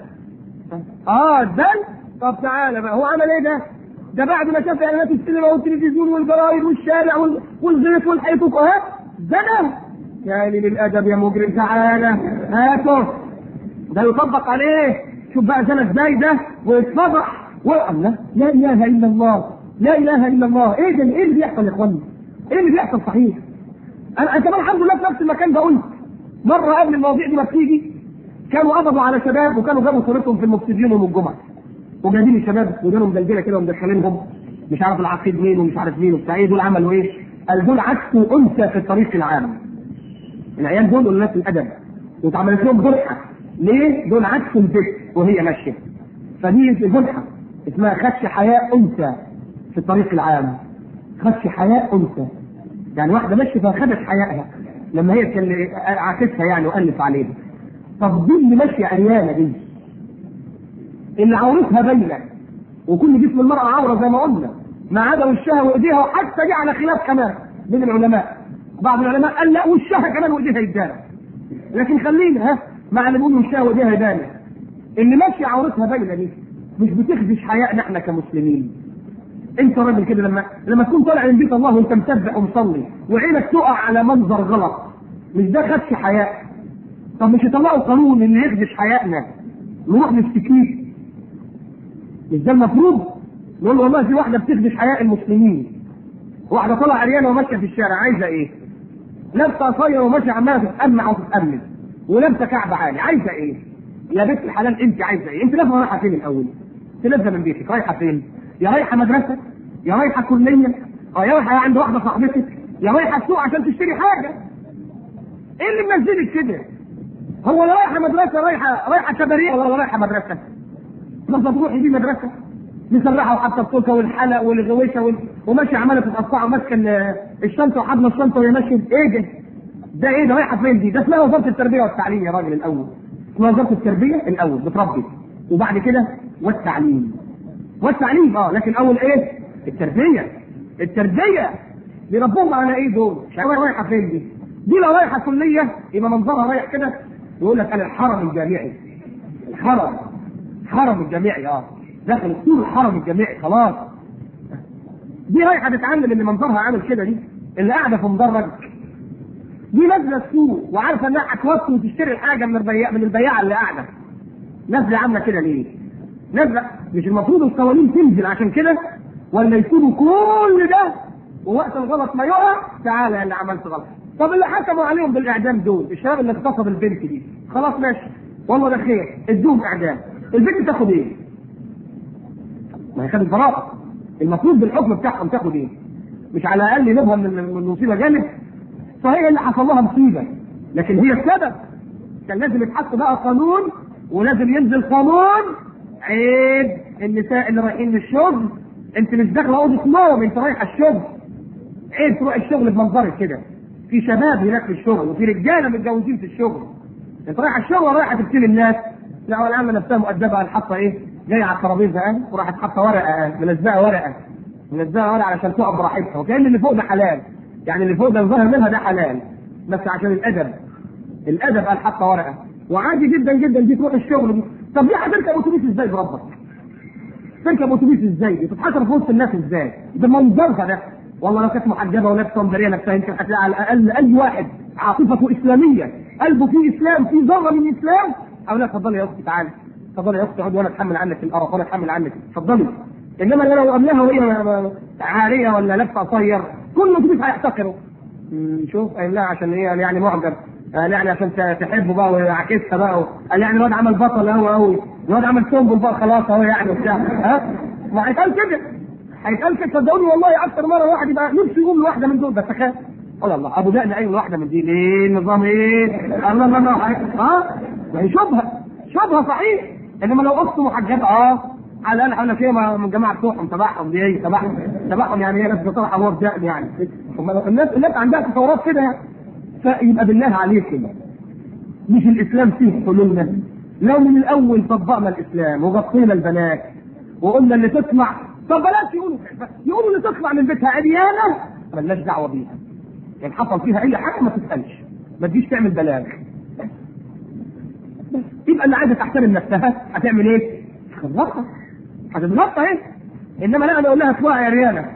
اه اتبل طب تعالى بقى هو عمل ايه ده؟ ده بعد ما شاف اعلانات السينما والتلفزيون والجرايد والشارع وال- والزيت والحيط ها زنى يا لي للادب يا مجرم تعالى هاته ده يطبق عليه شوف بقى زنى ازاي ده ويتفضح والله لا اله الا الله لا اله الا الله ايه ده ايه اللي بيحصل يا اخوانا؟ ايه اللي بيحصل صحيح؟ انا أنا كمان الحمد لله في نفس المكان ده قلت مره قبل المواضيع دي ما بتيجي كانوا قبضوا على شباب وكانوا جابوا صورتهم في المكتبين يوم الجمعه وجايبين الشباب ودانهم مدلدله كده ومدخلينهم مش عارف العقيد مين ومش عارف مين وبتاع ايه دول عملوا ايه؟ قال دول عكسوا انثى في الطريق العام. العيال دول قلنا في الادب واتعملت لهم جنحه ليه؟ دول عكسوا البيت وهي ماشيه. فدي جنحه اسمها خدش حياء انثى في الطريق العام. خدش حياء انثى. يعني واحده ماشيه فخدت حيائها لما هي كان عاكسها يعني والف عليها. طب دي اللي ماشيه عريانه دي اللي عورتها باينه وكل جسم المرأة عورة زي ما قلنا ما عدا وشها وايديها وحتى دي على خلاف كمان بين العلماء بعض العلماء قال لا وشها كمان وايديها يتدارى لكن خلينا ها مع اللي بيقولوا وشها وايديها يبان اللي ماشي عورتها باينه دي مش بتخدش حيائنا احنا كمسلمين انت راجل كده لما لما تكون طالع من بيت الله وانت مسبح ومصلي وعينك تقع على منظر غلط مش ده خدش حياء طب مش يطلعوا قانون اللي يخدش حيائنا نروح نشتكيه مش ده المفروض نقول له والله في واحده بتخدش حياء المسلمين واحده طالعه عريانه وماشيه في الشارع عايزه ايه؟ لابسه قصيره وماشيه عماله تتأمع وتتأمل ولابسه كعب عالي عايزه ايه؟ يا بنت الحلال انت عايزه ايه؟ انت لازم رايحه فين الاول؟ انت لازم من بيتك رايحه فين؟ يا رايحه مدرسه يا رايحه كليه اه يا رايحه عند واحده صاحبتك يا رايحه السوق عشان تشتري حاجه ايه اللي منزلك كده؟ هو لا رايحه مدرسه رايحه رايحه كباريه ولا رايحه مدرسه؟ ما تروحي دي مدرسه مسرحه وحاطه التوكه والحلق والغويشه وال... وماشيه عماله تتقطع وماسكه ال- الشنطه وحاضنه الشنطه وهي ماشيه ايه ده؟ ده ايه ده رايحه فين دي؟ ده اسمها وزاره التربيه والتعليم يا راجل الاول. اسمها وزاره التربيه الاول بتربي وبعد كده والتعليم. والتعليم اه لكن اول ايه؟ التربيه. التربيه بيربوهم على ايه دول؟ مش عارف رايحه فين دي؟ دي لو رايحه كليه يبقى منظرها رايح كده يقول لك انا الحرم الجامعي. الحرم الحرم الجامعي اه داخل السور الحرم الجامعي خلاص دي رايحه تتعلم اللي منظرها عامل كده دي اللي قاعده في مدرج دي نازله السوق وعارفه انها هتوصل وتشتري الحاجه من البياع من البياعه اللي قاعده نازله عامله كده ليه؟ نازله مش المفروض القوانين تنزل عشان كده ولا يكونوا كل ده ووقت الغلط ما يقع تعالى يا اللي عملت غلط طب اللي حكموا عليهم بالاعدام دول الشباب اللي اغتصب البنت دي خلاص ماشي والله ده خير ادوهم اعدام البنت تاخد ايه؟ ما هي خدت براءة المفروض بالحكم بتاعهم تاخد ايه؟ مش على الاقل نبهم من من المصيبه جامد صحيح اللي حصل لها مصيبه لكن هي السبب كان لازم يتحط بقى قانون ولازم ينزل قانون عيب النساء اللي رايحين للشغل انت مش داخله اوضه نوم انت رايحه الشغل عيب تروح الشغل بمنظرك كده في شباب هناك في الشغل وفي رجاله متجوزين في الشغل انت رايحه الشغل ولا رايحه تبتلي الناس؟ لا ولا عامله نفسها مؤدبه قال حاطه ايه؟ جايه على الترابيزه اه وراحت حاطه ورقه اه ملزقه ورقه ملزقه ورقه علشان تقف براحتها وكان اللي فوق ده حلال يعني اللي فوق ده الظاهر منها ده حلال بس عشان الادب الادب قال حاطه ورقه وعادي جدا جدا دي تروح الشغل طب ليه هتركب اتوبيس ازاي بربك؟ تركب اتوبيس ازاي؟ دي تتحشر في وسط الناس ازاي؟ ده منظرها ده والله لو كانت محجبه ولابسه ومداريه نفسها يمكن هتلاقي على الاقل اي واحد عاطفته اسلاميه قلبه فيه اسلام فيه ذره من الاسلام او لا اتفضلي يا اختي تعالي اتفضلي يا اختي اقعدي وانا اتحمل عنك القرف وانا اتحمل عنك اتفضلي انما لو قبلها وهي عاريه ولا لابسه قصير كل اتوبيس هيحتقره مم، شوف قال لها عشان هي يعني معجب قال يعني عشان ت- تحبه بقى ويعكسها بقى قال يعني الواد عمل بطل قوي قوي الواد عمل سنبل بقى خلاص اهو يعني وبتاع ها ما هيتقال كده هيتقال كده صدقوني والله اكتر مره واحد يبقى نفسه يقوم لواحده من دول بس خاف الله الله ابو دقن قايم لواحده من دي ليه النظام ايه؟ الله الله الله ها ما هي شبهه شبهه صحيح انما لو اخته محجبه اه على الاقل هقول لك ايه ما- من الجماعه بتوعهم تبعهم دي ايه تبعهم تبعهم يعني هي ناس بتطرح امور دقن يعني هم الناس الناس عندها تصورات كده يعني فيبقى بالله عليكم مش الاسلام فيه حلولنا لو من الاول طبقنا الاسلام وغطينا البنات وقلنا اللي تطلع طب بلاش يقولوا كده. يقولوا اللي تطلع من بيتها عريانه ملناش دعوه بيها يعني حصل فيها اي حاجه ما تسالش ما تجيش تعمل بلاغ بس. يبقى اللي عايزه تحترم نفسها هتعمل ايه؟ هتتغطى هتتغطى ايه؟ انما لا انا اقول لها اطلعي يا عريانه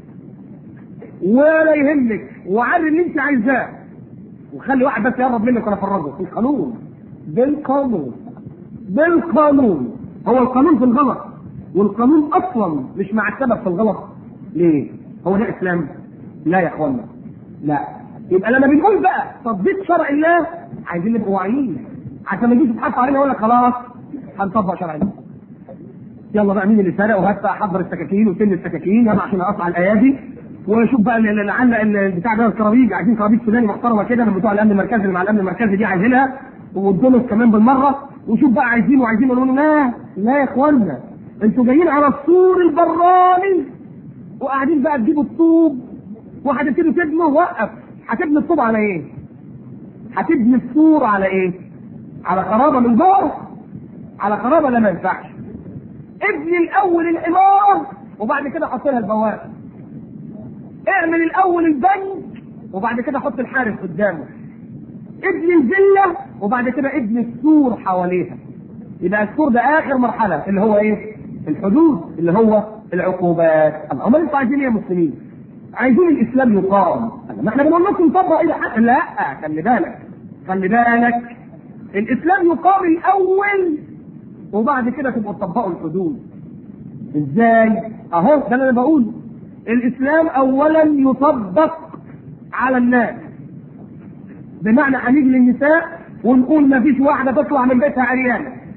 ولا يهمك وعري اللي انت عايزاه وخلي واحد بس يقرب منك وانا افرجه في القانون بالقانون بالقانون هو القانون في الغلط والقانون اصلا مش مع السبب في الغلط ليه؟ هو ده اسلام؟ لا يا اخوانا لا يبقى لما بنقول بقى تطبيق شرع الله عايزين نبقى واعيين عشان ما يجيش يتحط علينا يقول لك خلاص هنطبق شرع الله يلا بقى مين اللي سرق وهات بقى حضر السكاكين وسن السكاكين يلا عشان اقطع الايادي وشوف بقى اللي اللي علق البتاع ده الكرابيج عايزين كرابيج سوداني محترمه كده من بتوع الامن المركزي اللي مع الامن المركزي دي عايزينها والدولار كمان بالمره وشوف بقى عايزين وعايزين يقولوا لنا لا لا يا اخوانا انتوا جايين على السور البراني وقاعدين بقى تجيبوا الطوب وهتبتدوا تبنوا وقف هتبني الطوب على ايه؟ هتبني السور على ايه؟ على قرابه من جوه على قرابه لا ما ينفعش ابني الاول العماره وبعد كده حط لها البوابه اعمل الاول البنك وبعد كده حط الحارس قدامه ابني الفيلا وبعد كده ابني السور حواليها يبقى السور ده اخر مرحله اللي هو ايه؟ الحدود اللي هو العقوبات الله امال انتوا عايزين ايه يا مسلمين؟ عايزين الاسلام يقام ما احنا بنقول لكم طبق الى حق لا خلي بالك خلي بالك الاسلام يقام الاول وبعد كده تبقوا تطبقوا الحدود ازاي؟ اهو ده اللي انا بقوله الاسلام اولا يطبق على الناس بمعنى هنيجي للنساء ونقول ما فيش واحده تطلع من بيتها عريانه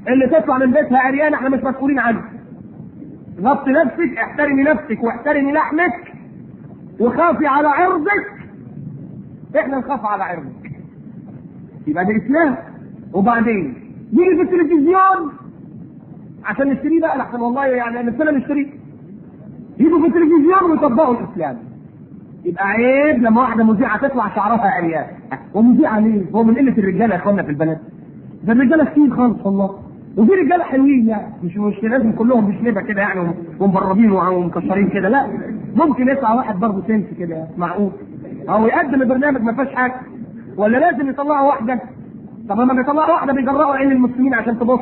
اللي تطلع من بيتها عريانه احنا مش مسؤولين عنها غطي نفسك احترمي نفسك واحترمي لحمك وخافي على عرضك احنا نخاف على عرضك يبقى ده اسلام وبعدين نيجي في التلفزيون عشان نشتريه بقى لحسن والله يعني نفسنا نشتريه يجوا في التلفزيون ويطبقوا الاسلام يبقى عيب لما واحده مذيعه تطلع شعرها عريان ومذيعه ليه؟ هو من قله الرجاله يا اخوانا في البلد ده الرجاله كتير خالص والله وفي رجاله حلوين يعني مش مش لازم كلهم بشنبه كده يعني ومبربين ومكشرين كده لا ممكن يطلع واحد برضه سنس كده معقول او يقدم البرنامج ما فيهاش حاجه ولا لازم يطلعوا واحده طب لما بيطلعوا واحده بيجرأوا عين المسلمين عشان تبص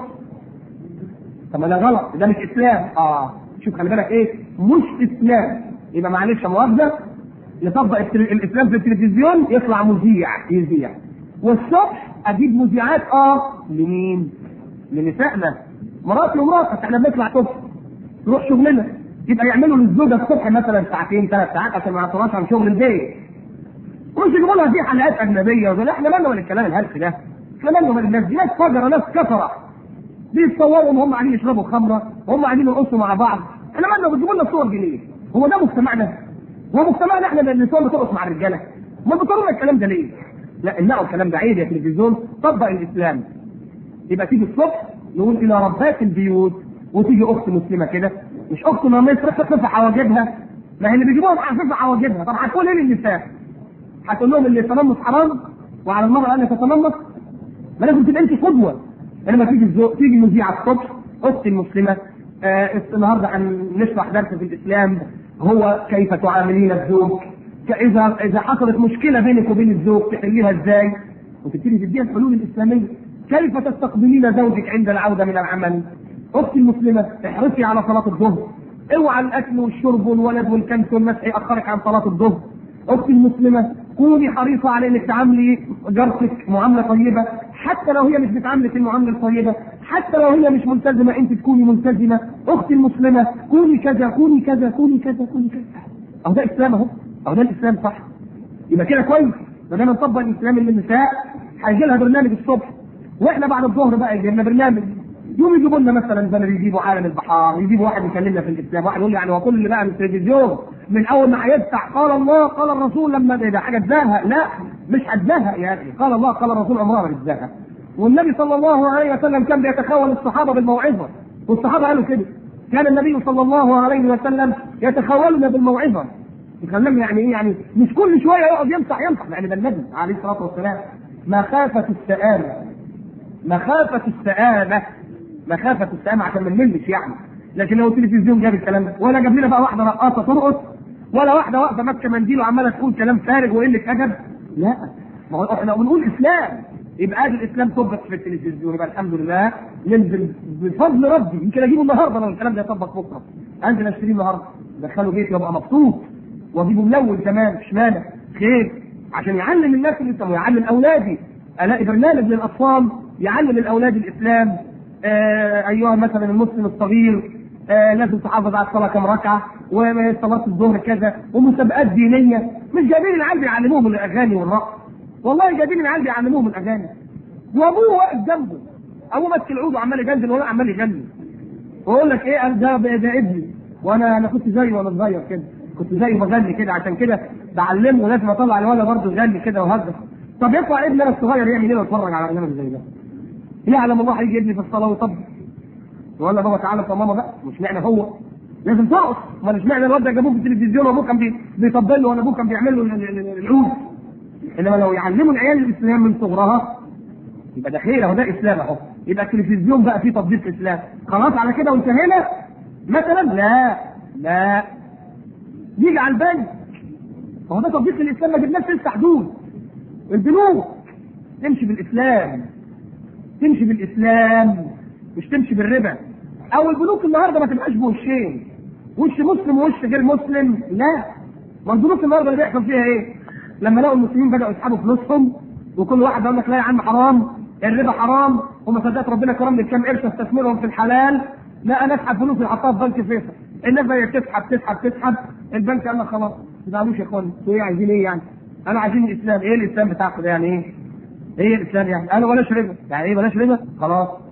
طب ما ده غلط ده مش اسلام اه شوف خلي بالك ايه مش اسلام يبقى معلش يا مؤاخذه يطبق التل- الاسلام في التلفزيون يطلع مذيع يذيع والصبح اجيب مذيعات اه لمين؟ لنسائنا مراتي ومراتك احنا بنطلع الصبح نروح شغلنا يبقى يعملوا للزوجه الصبح مثلا ساعتين ثلاث ساعات عشان ما يعطلوش عن شغل البيت مش يجيبوا لها دي حلقات اجنبيه ولا احنا مالنا من الكلام الهلس ده احنا مالنا من الناس دي ناس فجره ناس كفره بيتصوروا وهم قاعدين يشربوا خمره وهم قاعدين يرقصوا مع بعض احنا مالنا بتجيبوا لنا صور دي ليه؟ هو ده مجتمعنا؟ هو مجتمعنا احنا النسوان بترقص مع الرجاله؟ ما بتقولوا لنا الكلام ده ليه؟ لا امنعوا الكلام ده عيب يا تلفزيون طبق الاسلام يبقى تيجي الصبح نقول الى ربات البيوت وتيجي اخت مسلمه كده مش اخت ما مصر ترفع حواجبها ما هي اللي بيجيبوها ترفع حواجبها طب هتقول ايه للنساء؟ هتقول لهم اللي يتنمص حرام وعلى المرأة ان تتنمص ما لازم تبقى انت قدوه انما تيجي الزو... تيجي المذيعه الصبح اختي المسلمه آه النهارده هنشرح درس في الاسلام هو كيف تعاملين الزوج ك- اذا اذا حصلت مشكله بينك وبين الزوج تحليها ازاي وتبتدي تديها الحلول الاسلاميه كيف تستقبلين زوجك عند العوده من العمل اختي المسلمه احرصي على صلاه الظهر اوعى الاكل والشرب والولد والكنس والمسح ياخرك عن صلاه الظهر اختي المسلمه كوني حريصه على انك تعاملي جارتك معامله طيبه حتى لو هي مش بتعاملك المعامله الطيبه حتى لو هي مش ملتزمه انت تكوني ملتزمه اختي المسلمه كوني كذا كوني كذا كوني كذا كوني كذا اهو ده اسلام اهو اهو ده الاسلام صح يبقى كده كويس ما دام نطبق الاسلام للنساء هيجي لها برنامج الصبح واحنا بعد الظهر بقى يجي لنا برنامج يوم يجيبوا لنا مثلا زي ما يجيبوا عالم البحار يجيبوا واحد يكلمنا في الاسلام واحد يقول لي يعني هو كل اللي بقى من التلفزيون من اول ما هيفتح قال الله قال الرسول لما ده ده حاجه تزهق لا مش هتزهق يا اخي قال الله قال الرسول عمرها ما بتزهق والنبي صلى الله عليه وسلم كان بيتخول الصحابه بالموعظه والصحابه قالوا كده كان النبي صلى الله عليه وسلم يتخولنا بالموعظه يكلمنا يعني ايه يعني مش كل شويه يقعد يمسح يمسح يعني ده النبي عليه الصلاه والسلام مخافه السآمه مخافه السآمه مخافه السآمه عشان ما نملش يعني لكن لو التلفزيون جاب الكلام ده ولا جاب لنا بقى واحده رقاصه ترقص ولا واحده واقفه ماسكه منديل وعماله تقول كلام فارغ وقله ادب لا ما هو احنا بنقول اسلام يبقى ادي الاسلام طبق في التلفزيون يبقى الحمد لله ننزل بفضل ربي يمكن اجيبه النهارده لو الكلام ده يطبق بكره انزل اشتريه النهارده ادخله بيتي وابقى مبسوط واجيبه ملون كمان مش مانع خير عشان يعلم الناس الاسلام ويعلم اولادي الاقي برنامج للاطفال يعلم الاولاد الاسلام آه ايها مثلا المسلم الصغير آه لازم تحافظ على الصلاه كم ركعه وصلاه الظهر كذا ومسابقات دينيه مش جايبين العيال بيعلموهم الاغاني والرقص والله جايبين العيال بيعلموهم الاغاني وابوه واقف جنبه ابوه ماسك العود وعمال يجنن وهو عمال يغني ويقول لك ايه قال ده ده ابني وانا انا كنت زيه وانا صغير كده كنت زيه بغني كده عشان كده بعلمه لازم اطلع الولد برضه يغني كده وهزر طب يطلع ابني انا الصغير يعمل ايه ويتفرج على برنامج زي ده يعلم الله هيجي ابني في الصلاه ويطبق ولا بابا تعالى يا ماما بقى مش معنى هو لازم ترقص ما مش معنى الواد ده جابوه في التلفزيون وابوه كان بي- بيطبل له ولا ابوه كان بيعمل له ال- ال- ال- العود انما لو يعلموا العيال الاسلام من صغرها يبقى ده خير اهو ده اسلام اهو يبقى التلفزيون بقى فيه تطبيق اسلام خلاص على كده وانتهينا مثلا لا لا يجي على البنك هو ده تطبيق الاسلام ما جبناش لسه حدود البنوك تمشي بالاسلام تمشي بالاسلام مش تمشي بالربا او البنوك النهارده ما تبقاش بوشين وش مسلم ووش غير مسلم لا ما البنوك النهارده اللي بيحصل فيها ايه؟ لما لقوا المسلمين بداوا يسحبوا فلوسهم وكل واحد يقول لك لا يا عم حرام الربا حرام وما صدقت ربنا كرمني بكام قرش استثمرهم في الحلال لا انا اسحب فلوسي احطها في بنك فيصل الناس بقت تسحب تسحب تسحب البنك قال لك خلاص ما تزعلوش يا اخوان انتوا ايه عايزين ايه يعني؟ انا عايزين الاسلام ايه الاسلام بتاعكم ده يعني ايه؟ ايه الاسلام يعني؟ انا بلاش ربا يعني ايه بلاش ربا؟ خلاص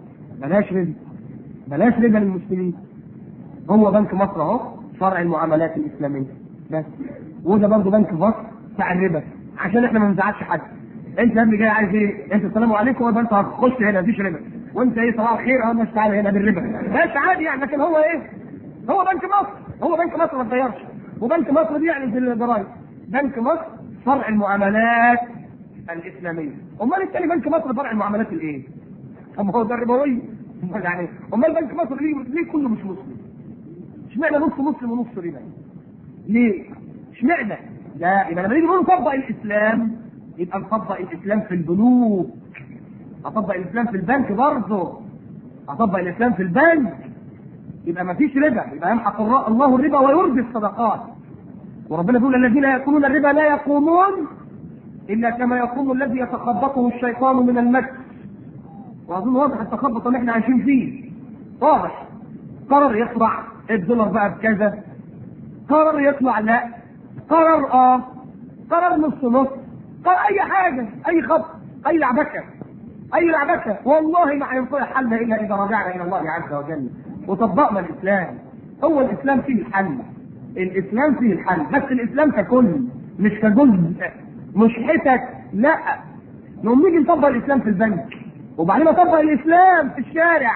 بلاش ربا بلاش ربا للمسلمين هو بنك مصر اهو فرع المعاملات الاسلاميه بس وده برضه بنك مصر بتاع الربا عشان احنا ما نزعلش حد انت يا ابني جاي عايز ايه؟ انت السلام عليكم ويبقى انت هتخش هنا مفيش ربا وانت ايه صباح الخير اه مش تعالى هنا بالربا ماشي عادي يعني لكن هو ايه؟ هو بنك مصر هو بنك مصر ما اتغيرش وبنك مصر بيعلن في الضرايب بنك مصر فرع المعاملات الاسلاميه امال التاني بنك مصر فرع المعاملات الايه؟ طب هو ده الربويه امال يعني امال بنك مصر ليه ليه كله مش مسلم؟ اشمعنى نص مسلم ونص ربا؟ ليه؟ اشمعنى؟ لا يبقى لما نيجي نقول نطبق الاسلام يبقى نطبق الاسلام في البنوك اطبق الاسلام في البنك برضه اطبق الاسلام في البنك يبقى ما فيش ربا يبقى يمحق الله الربا ويربي الصدقات وربنا بيقول الذين ياكلون الربا لا يقومون الا كما يقوم الذي يتخبطه الشيطان من المس واظن واضح التخبط اللي احنا عايشين فيه واضح قرر يطلع الدولار بقى بكذا قرر يطلع لا قرر اه قرر نص نص قرر اي حاجه اي خط اي لعبكه اي لعبكه والله ما هينطلع حل الا اذا رجعنا الى الله عز وجل وطبقنا الاسلام هو الاسلام فيه الحل الاسلام فيه الحل بس الاسلام ككل مش كجزء مش حتت لا نقوم نيجي نطبق الاسلام في البنك وبعدين اطبق الاسلام في الشارع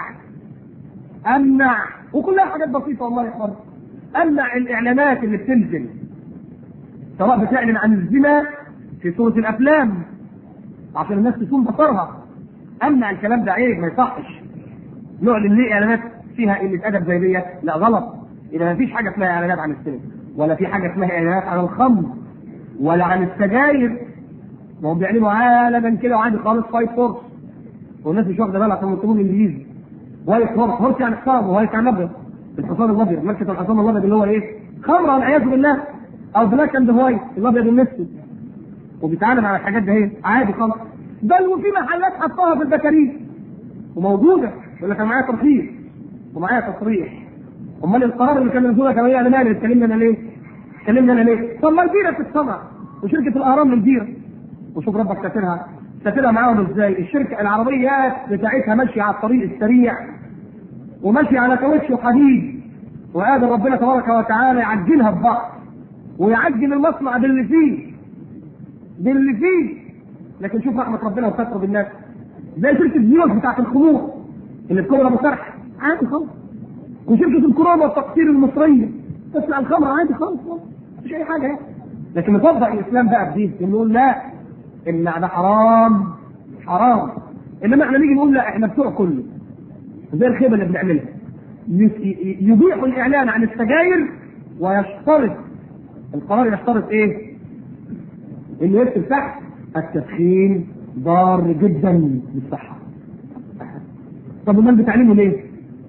امنع وكلها حاجات بسيطه والله يا اخوان امنع الاعلانات اللي بتنزل سواء بتعلن عن الزنا في صوره الافلام عشان الناس تكون بصرها امنع الكلام ده عيب ما يصحش نعلن ليه اعلانات فيها قله ادب زي ديت لا غلط اذا ما فيش حاجه اسمها اعلانات عن السينما ولا في حاجه اسمها اعلانات عن الخمر ولا عن السجاير ما هم بيعلنوا عالما كده وعادي خالص فايت فورس والناس مش واخده بالها عشان يكتبون انجليزي وايت فورس فورس يعني حصان ووايت يعني ابيض الحصان الابيض ملكه الحصان الابيض اللي هو ايه؟ خمره والعياذ بالله او بلاك اند وايت الابيض والاسود وبيتعامل على الحاجات دي ايه؟ عادي خالص بل وفي محلات حطها في البكاريز وموجوده يقول لك انا معايا ترخيص ومعايا تصريح امال القرار اللي كان ينزلها كمان يعني مالي اتكلمنا انا ليه؟ اتكلمنا انا ليه؟ طب ما البيره بتتصنع وشركه الاهرام للبيره وشوف ربك ساترها ساترها معاهم ازاي؟ الشركه العربيات بتاعتها ماشيه على الطريق السريع وماشيه على كاوتش وحديد وقادر ربنا تبارك وتعالى يعجلها ببعض ويعجل المصنع باللي فيه باللي فيه لكن شوف رحمه ربنا وستره بالناس زي شركه زيوت بتاعت الخمور اللي في كوره ابو سرح عادي خالص وشركه الكروم والتقصير المصريه تصنع الخمر عادي خالص مفيش اي حاجه يعني لكن نطبق الاسلام بقى بدين نقول لا ان ده حرام حرام انما احنا نيجي نقول لا احنا بتوع كله زي الخيبه اللي بنعملها يبيح الاعلان عن السجاير ويشترط القرار يشترط ايه؟ انه يكتب تحت التدخين ضار جدا للصحه. طب امال بتعلمه ليه؟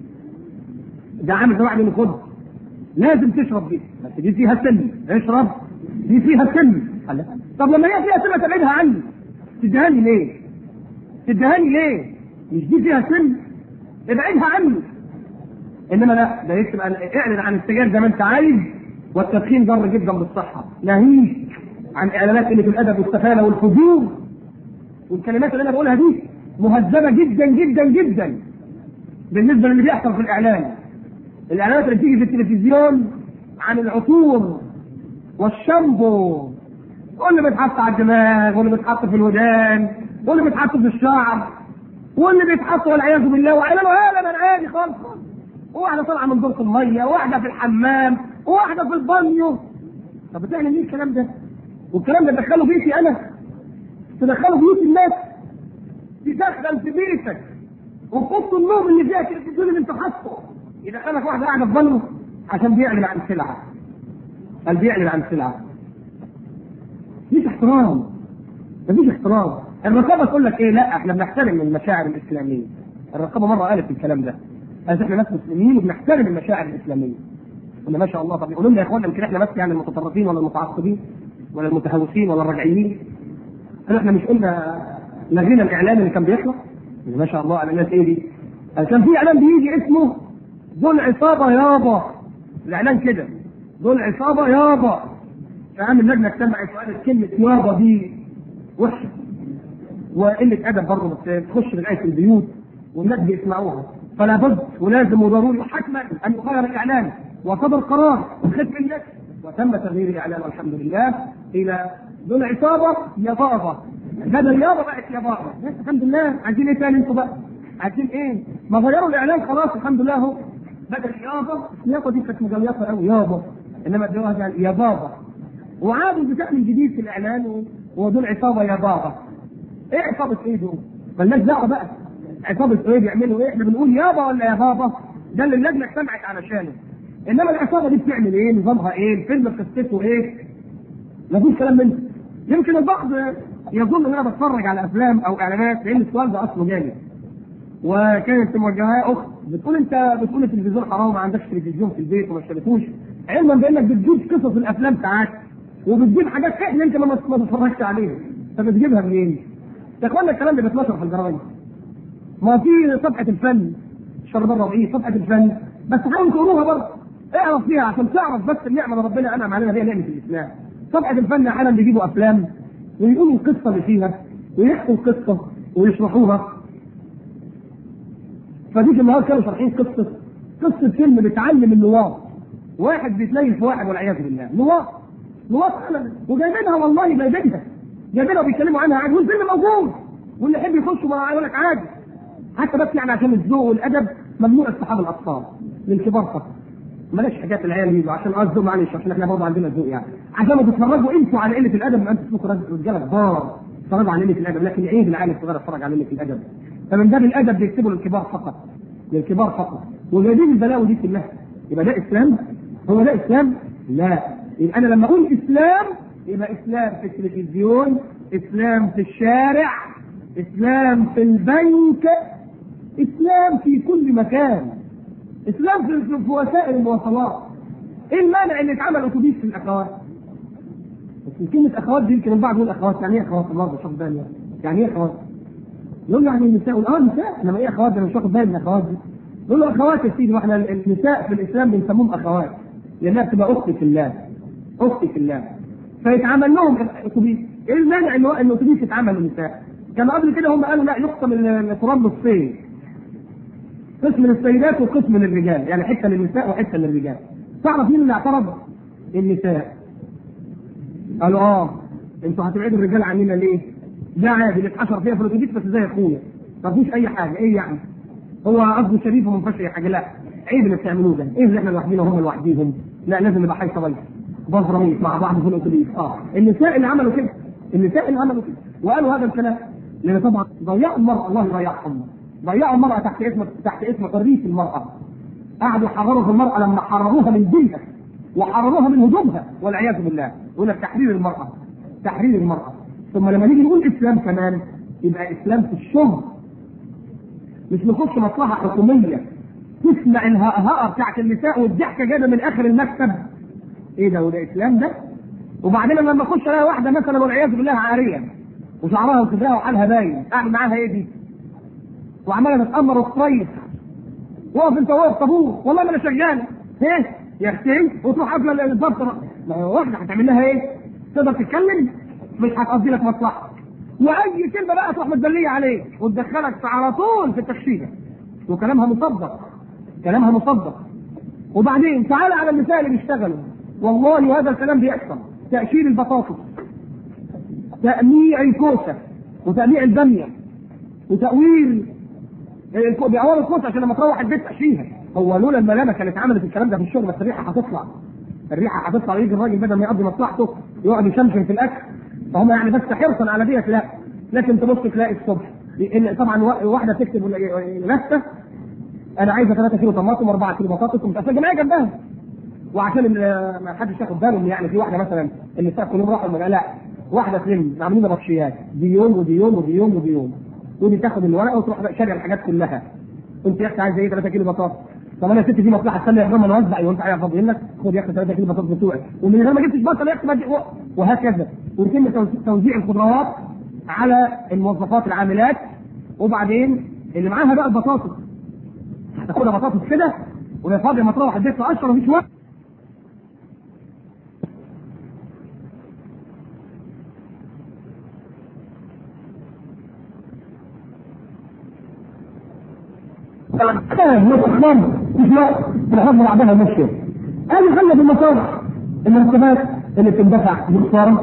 ده عامل زي واحد خد لازم تشرب دي بس دي فيها سم اشرب دي فيها سم طب لما هي فيها سم تبعدها عني تدهاني ليه؟ تدهاني ليه؟ مش دي فيها سم ابعدها عني انما لا ده يكتب اعلن عن السجاير زي ما انت عايز والتدخين ضار جدا بالصحه ناهيك عن اعلانات قله الادب والسفاله والفجور والكلمات اللي انا بقولها دي مهذبه جدا جدا جدا بالنسبه للي بيحصل في الاعلان الاعلانات اللي بتيجي في التلفزيون عن العطور والشامبو واللي بيتحط على الدماغ واللي بيتحط في الودان واللي بيتحط في الشعر واللي بيتحط والعياذ بالله واعلانه هذا عادي خالص وواحده طالعه من دورة الميه وواحده في الحمام وواحده في البانيو طب بتعمل ايه الكلام ده؟ والكلام ده تدخله بيتي انا تدخله بيوت الناس تدخل في بيتك وقصة النوم اللي فيها التلفزيون اللي انت حاطه يدخلك واحده قاعده في بانيو عشان بيعلن عن سلعه قال بيعلن عن سلعه مفيش احترام مفيش احترام الرقابه تقول لك ايه لا احنا بنحترم المشاعر الاسلاميه الرقابه مره قالت الكلام ده قالت احنا ناس مسلمين وبنحترم المشاعر الاسلاميه قلنا ما شاء الله طب يقولوا لنا يا اخوانا يمكن احنا بس يعني المتطرفين ولا المتعصبين ولا المتهوسين ولا الرجعيين قالوا احنا مش قلنا لغينا الاعلان اللي كان بيطلع ما شاء الله اعلانات ايه دي قال كان في اعلان بيجي اسمه ذو العصابه يابا الاعلان كده ذو العصابه يابا فقام اللجنه اجتمعت وقالت كلمه يابا دي وحشه وقله ادب برضه بس تخش لغايه البيوت والناس بيسمعوها فلا بد ولازم وضروري وحتما ان يغير الاعلام وصدر قرار بختم الناس وتم تغيير الاعلام الحمد لله الى دون عصابه يضاضه بدل يابا بقت يابا الحمد لله عايزين ايه تاني انتوا بقى؟ عايزين ايه؟ ما غيروا الاعلام خلاص الحمد لله اهو بدل يابا اليابا دي كانت مجلطه قوي يابا انما دلوقتي يا بابا وعادوا بشكل جديد في الاعلان ودول عصابه يا بابا ايه عصابه ايه دول؟ مالناش دعوه بقى عصابه ايه بيعملوا ايه؟ احنا بنقول يابا ولا يا بابا؟ ده اللي اللجنه اجتمعت علشانه انما العصابه دي بتعمل ايه؟ نظامها ايه؟ الفيلم قصته ايه؟ مفيش كلام منه يمكن البعض يظن ان انا بتفرج على افلام او اعلانات لان السؤال ده اصله جالي وكانت موجهه اخت بتقول انت بتقول التلفزيون حرام ما عندكش تلفزيون في البيت وما اشتريتوش علما بانك بتجيب قصص الافلام ساعات وبتجيب حاجات فعلا انت ما ما تتفرجش عليها فبتجيبها منين؟ يا اخوانا الكلام ده بيتنشر في الجرايد ما في صفحه الفن الشربان الربيعي صفحه الفن بس حاول تقروها برضه اعرف فيها عشان تعرف بس النعمه اللي ربنا انعم علينا بيها نعمه الاسلام صفحه الفن احيانا بيجيبوا افلام ويقولوا القصه اللي فيها ويحكوا القصه ويشرحوها فديك النهار كانوا شارحين قصه قصه فيلم بتعلم اللواط واحد بيتلين في واحد والعياذ بالله لواط لواط فعلا وجايبينها والله جايبينها جايبينها وبيتكلموا عنها عادي والفيلم موجود واللي يحب يخش ما يقول لك عادي حتى بس يعني عشان الذوق والادب ممنوع اصطحاب الاطفال للكبار فقط بلاش حكايه العيال يجوا عشان قصده معلش عشان احنا برضه عندنا ذوق يعني عشان ما تتفرجوا انتوا على قله الادب ما انتوا تشوفوا رجاله كبار تتفرجوا على قله الادب لكن عيب العيال الصغير يتفرج على قله الادب فمن باب الادب بيكتبوا للكبار فقط للكبار فقط وجايبين البلاوي دي كلها يبقى ده اسلام هو ده اسلام؟ لا يبقى انا لما اقول اسلام يبقى اسلام في التلفزيون اسلام في الشارع اسلام في البنك اسلام في كل مكان اسلام في, في وسائل المواصلات ايه المانع ان يتعمل اتوبيس في الاخوات؟ بس كلمة اخوات دي يمكن البعض يقول اخوات يعني ايه اخوات الله مش واخد بالي يعني ايه اخوات؟ يقول يعني النساء اه نساء انما ايه اخوات انا مش واخد بالي من اخوات دي يقول له اخوات يا سيدي واحنا النساء في الاسلام بنسموهم اخوات لانها بتبقى اختي في الله اختي في الله فيتعمل لهم اتوبيس ايه المانع ان ان الاتوبيس يتعمل للنساء؟ كانوا قبل كده هم قالوا لا يقسم التراب نصين قسم للسيدات وقسم للرجال يعني حته للنساء وحته للرجال تعرف مين اللي اعترض؟ النساء قالوا اه انتوا هتبعدوا الرجال عننا ليه؟ ده عادي نتحشر فيها في الاتوبيس بس زي اخويا ما فيش اي حاجه ايه يعني؟ هو قصده شريف وما فيهاش اي حاجه لا عيب اللي بتعملوه ده ايه اللي احنا لوحدينا وهم لوحديهم؟ لا لازم نبقى حي صبي بزراميط مع بعض في الاتوبيس اه النساء اللي عملوا كده النساء اللي عملوا كده وقالوا هذا الكلام لان طبعا ضيعوا المراه الله يضيعهم ضيعوا المرأة تحت اسم تحت اسم حرية المرأة. قعدوا يحرروا في المرأة لما حرروها من دينها وحرروها من هجومها والعياذ بالله. يقول لك تحرير المرأة. تحرير المرأة. ثم لما نيجي نقول إسلام كمان يبقى إسلام في الشغل. مش نخش مصلحة حكومية تسمع الهقهقة بتاعت النساء والضحكة جايبة من آخر المكتب. إيه ده وده إسلام ده؟ وبعدين لما اخش الاقي واحدة مثلا والعياذ بالله عارية وشعرها وصدرها وحالها باين، أعمل معاها إيه دي؟ وعماله تتامر وتصيف وقف انت واقف طابور والله ما انا شغاله ايه يا اختي وتروح قبل الضبط ما هو واحده هتعمل لها ايه؟ تقدر تتكلم مش هتقضي لك مصلحه واي كلمه بقى تروح متبليه عليك وتدخلك على طول في التكشيفه وكلامها مصدق كلامها مصدق وبعدين تعالى على النساء اللي بيشتغلوا والله هذا الكلام بيحصل تأشير البطاطس تأميع الكوسة وتأميع البامية وتأويل بيعوروا الكوسه عشان لما تروح البيت تحشيها هو لولا الملامه كانت عملت الكلام ده في الشغل بس الريحه هتطلع الريحه هتطلع ويجي الراجل بدل ما يقضي مصلحته يقعد يشمشم في الاكل فهم يعني بس حرصا على ديت لا لكن تبص تلاقي الصبح إن طبعا واحده تكتب لفته انا عايزه 3 كيلو طماطم و4 كيلو بطاطس ومتقفل جمعيه جنبها وعشان ما حدش ياخد باله ان يعني في واحده مثلا النساء كلهم راحوا المجال لا واحده تلم عاملين بطشيات دي يوم ودي يوم ودي يوم ودي يوم ودي تاخد الورقه وتروح شارع الحاجات كلها انت يا اختي عايزه ايه 3 كيلو بطاطس طب انا يا ستي في مصلحه استنى يا ما نوزع وانت عايز فاضيين لك خد يا اختي 3 كيلو بطاطس بتوعك ومن غير ما جبتش بطل يا اختي وهكذا ويتم توزيع الخضروات على الموظفات العاملات وبعدين اللي معاها بقى البطاطس هتاخدها بطاطس كده وهي فاضيه ما تروح البيت تقشر مفيش وقت فاهم مستقبل مش لا الحكم بعدها ماشيه ادي خلى في المصالح المرتبات اللي بتندفع بخساره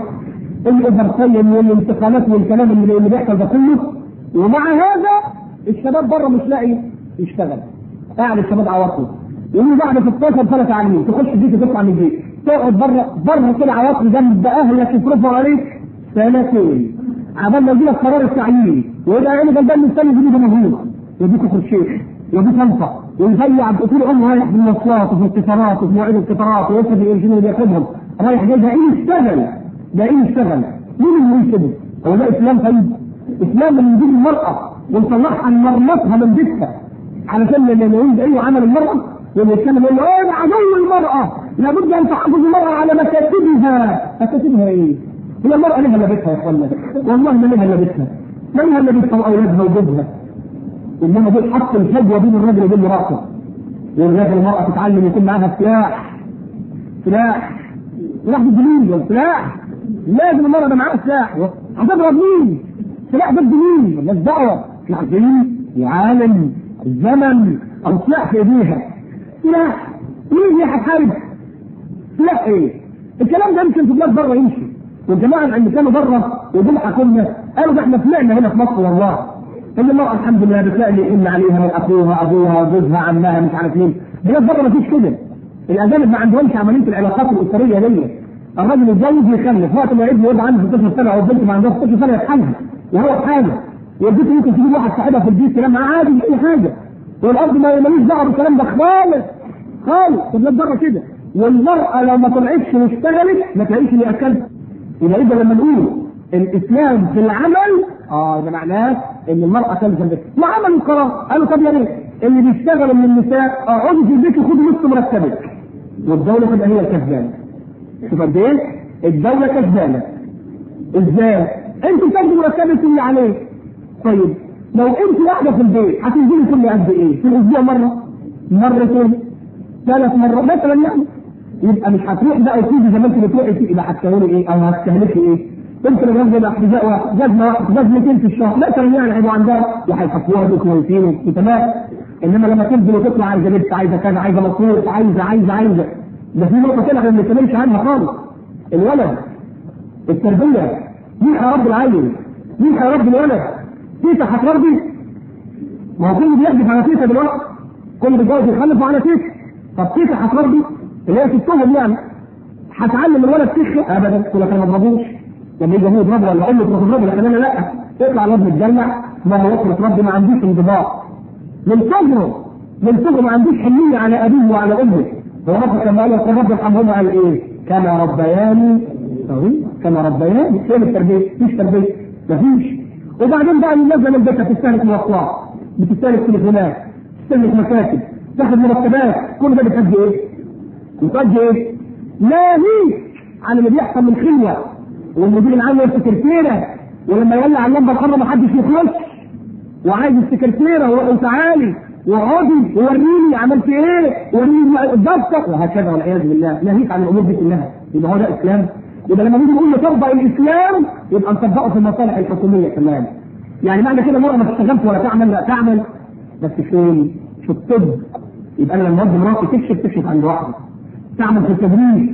الإبرسية والانتقالات والكلام اللي, اللي بيحصل ده كله ومع هذا الشباب بره مش لاقي يشتغل قاعد الشباب عواطله يقولوا بعد 16 سنه تعليم تخش البيت تطلع من البيت تقعد بره بره كده عواطل جنب اهلك يصرفوا عليك سنتين عبال ما يجيلك قرار التعيين ويبقى عيني غلبان مستني يجيب مجهول يديك خرشيش يديك انفه ويضيع طول عمره رايح في المواصلات وفي القطارات وفي مواعيد القطارات ويوصل الانجيل اللي بياخدهم رايح جاي ده ايه يشتغل ده ايه يشتغل مين اللي يقول كده؟ هو ده اسلام طيب؟ اسلام اللي يجيب المراه ونطلعها نمرمطها من بيتها علشان لما يقول ايه عمل المراه لما يتكلم يقول له ايه عدو المراه لابد ان تحافظ المراه على مكاتبها مكاتبها ايه؟ هي المراه لها الا بيتها يا اخوانا والله ما لها الا بيتها ما لها الا بيتها واولادها وجوزها انما دول حط الفجوه بين الرجل وبين مراته والرجل المراه تتعلم يكون معاها سلاح سلاح سلاح بالدليل سلاح لازم المرأة يبقى معاها سلاح هتضرب مين؟ سلاح ضد مين؟ مالناش دعوة احنا عارفين العالم الزمن او سلاح في ايديها سلاح مين اللي هتحارب؟ سلاح ايه؟ الكلام ده يمكن في بلاد بره يمشي والجماعة اللي كانوا بره ودول حكومنا قالوا ده احنا سمعنا هنا في مصر والله ان المرأة الحمد لله بتلاقي اللي يحن عليها من اخوها ابوها جوزها عمها مش عارف مين بلاد بره مفيش كده الاجانب ما عندهمش عمليه العلاقات الاسريه دي الراجل يتجوز ويخلف وقت ما ابنه يبقى عنده 16 سنه او بنت ما عندها 16 سنه يتحلها وهو في حاجه والبنت ممكن تجيب واحد صاحبها في البيت تنام معاه عادي اي حاجه والاب ما ملوش دعوه بالكلام ده خالص خالص في بلاد بره كده والمراه لو ما طلعتش واشتغلت ما تلاقيش اللي اكلها يبقى اذا لما نقول الاسلام في العمل اه ده معناه ان المراه تلزم به ما عملوا قرار قالوا طب يا ريت اللي بيشتغلوا من النساء اقعدوا في البيت وخدوا نص مرتبك والدوله تبقى هي الكسبانه شوف قد ايه؟ الدولة كسبانة. ازاي؟ انت بتاخدي مرتبك اللي عليك. طيب لو انت واحدة في البيت هتنزلي كل قد ايه؟ في الاسبوع مرة؟ مرتين؟ ثلاث مرات مثلا يعني. يبقى مش هتروح بقى وتيجي زي ما انت بتروحي تيجي يبقى هتكوني ايه؟ او هتستهلكي ايه؟ يمكن الراجل يبقى حذاء واحد، جزمة واحد، جزمتين في الشهر، مثلا يعني هيبقوا عندها وهيحطوها كويسين وتمام. انما لما تنزل وتطلع عايزه لبس عايزه كذا عايزه مصروف عايزه عايزه عايزه ده في نقطة كده احنا ما بنتكلمش عنها خالص. الولد التربية مين هيربي العيل؟ مين هيربي الولد؟ تيتا هتربي؟ ما هو كله بيحدف على تيتا دلوقتي. كل بيتجوز يخلف على تيتا. طب تيتا هتربي؟ اللي هي ستهم يعني. هتعلم الولد تخ ابدا تقول لك انا ما اضربوش. لما يجي هو يضربه ولا امه تروح تضربه لكن انا لا يطلع الواد متجمع ما هو يخرج ربي ما عندوش انضباط. من صغره من صغره ما عندوش حنية على ابيه وعلى امه. هو ربك لما قال يقول رب ارحمهما قال ايه؟ كما ربياني صغير كما ربياني فين التربيه؟ مفيش تربيه مفيش وبعدين بقى الناس من البيت بتستهلك مواصلات بتستهلك تليفونات بتستهلك مكاتب تاخد مرتبات كل ده بتأدي ايه؟ بتأدي ايه؟ ناهيك عن اللي بيحصل من خلوه والمدير العام والسكرتيره ولما يولع اللمبه الحمراء محدش يخش وعايز السكرتيره وتعالي واقعدي ووريني عملت ايه وريني الدفتر وهكذا والعياذ بالله ناهيك عن الامور دي كلها يبقى هو ده اسلام يبقى لما نيجي نقول نطبق الاسلام يبقى نطبقه في المصالح الحكوميه كمان يعني معنى كده المرأة ما تشتغلش ولا تعمل لا تعمل بس فين؟ في الطب يبقى انا لما ارضي مراتي تكشف تكشف عند واحده تعمل في التدريس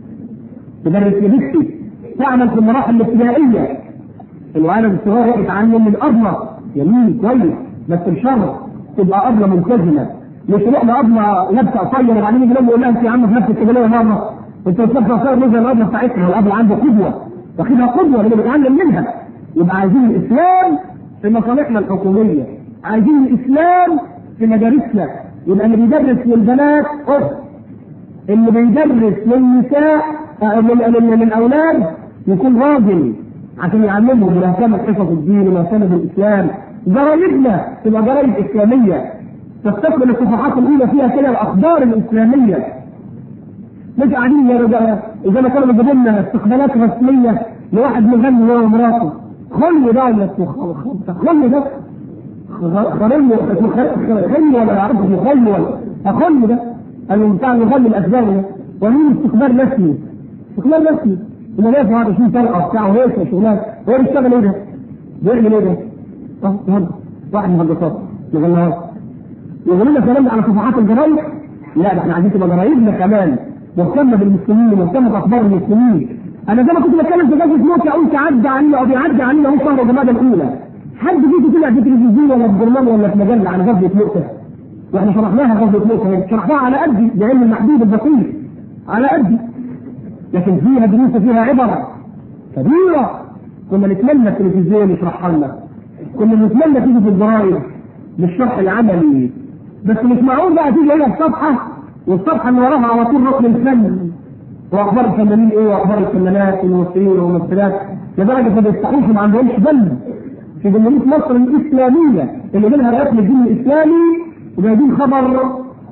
تدرس لبنتي تعمل في المراحل الابتدائيه الولد الصغير يتعلم من ابله جميل كويس بس بشرط تبقى ابله ملتزمه مش احنا ابله لابسه قصير وبعدين يجي لهم يقول لها انت يا عم في نفس الكليه مره انت بتلبس قصير ليه زي الابله بتاعتنا الابله عنده قدوه واخدها قدوه اللي بيتعلم منها يبقى عايزين الاسلام في مصالحنا الحكوميه عايزين الاسلام في مدارسنا يبقى اللي بيدرس للبنات اخت اللي بيدرس للنساء آه، لل- لل- للاولاد يكون راجل عشان يعلمهم مهتم بحفظ الدين ومهتم بالاسلام جرايدنا تبقى جرايد اسلاميه تستقبل الصفحات الاولى فيها كده الاخبار الاسلاميه مش قاعدين يا رجال اذا ما كانوا بيجيبوا لنا استقبالات رسميه لواحد مغني هو ومراته خلي ده ولا اسمه خ- خلي ده خلي خلي ولا يعرف اسمه خلي ولا خلي ده اللي بتاع المغني الاسباني ده ومين استقبال رسمي استقبال رسمي اللي ليه 20 طلقه بتاعه هيك شغلات هو بيشتغل ايه ده؟ بيعمل ايه ده؟ اه مهندس واحد مهندسات مغنيات يقولوا لنا كلام على صفحات الجرايد لا ده احنا عايزين تبقى جرايدنا كمان مهتمه بالمسلمين ومهتمه باخبار المسلمين انا زي ما كنت بتكلم في غزوه موت قلت عدى علينا او بيعدي علينا اهو شهر جمادى الاولى حد جيت طلع في التلفزيون ولا في برنامج ولا في مجله عن غزوه مؤتة واحنا شرحناها غزوه مؤتة شرحناها على قدي بعلم المحدود البسيط على قدي لكن فيها دروس وفيها عبر كبيره كنا نتمنى التلفزيون يشرحها لنا كنا نتمنى تيجي في الجرايد بالشرح العملي بس مش معقول بقى تيجي هنا الصفحه والصفحه اللي وراها على طول ركن الفن واخبار الفنانين ايه واخبار الفنانات والممثلين والممثلات لدرجه ما بيستحوش ما عندهمش دم في جمهوريه مصر الاسلاميه اللي منها رئاسه الدين الاسلامي وجايبين خبر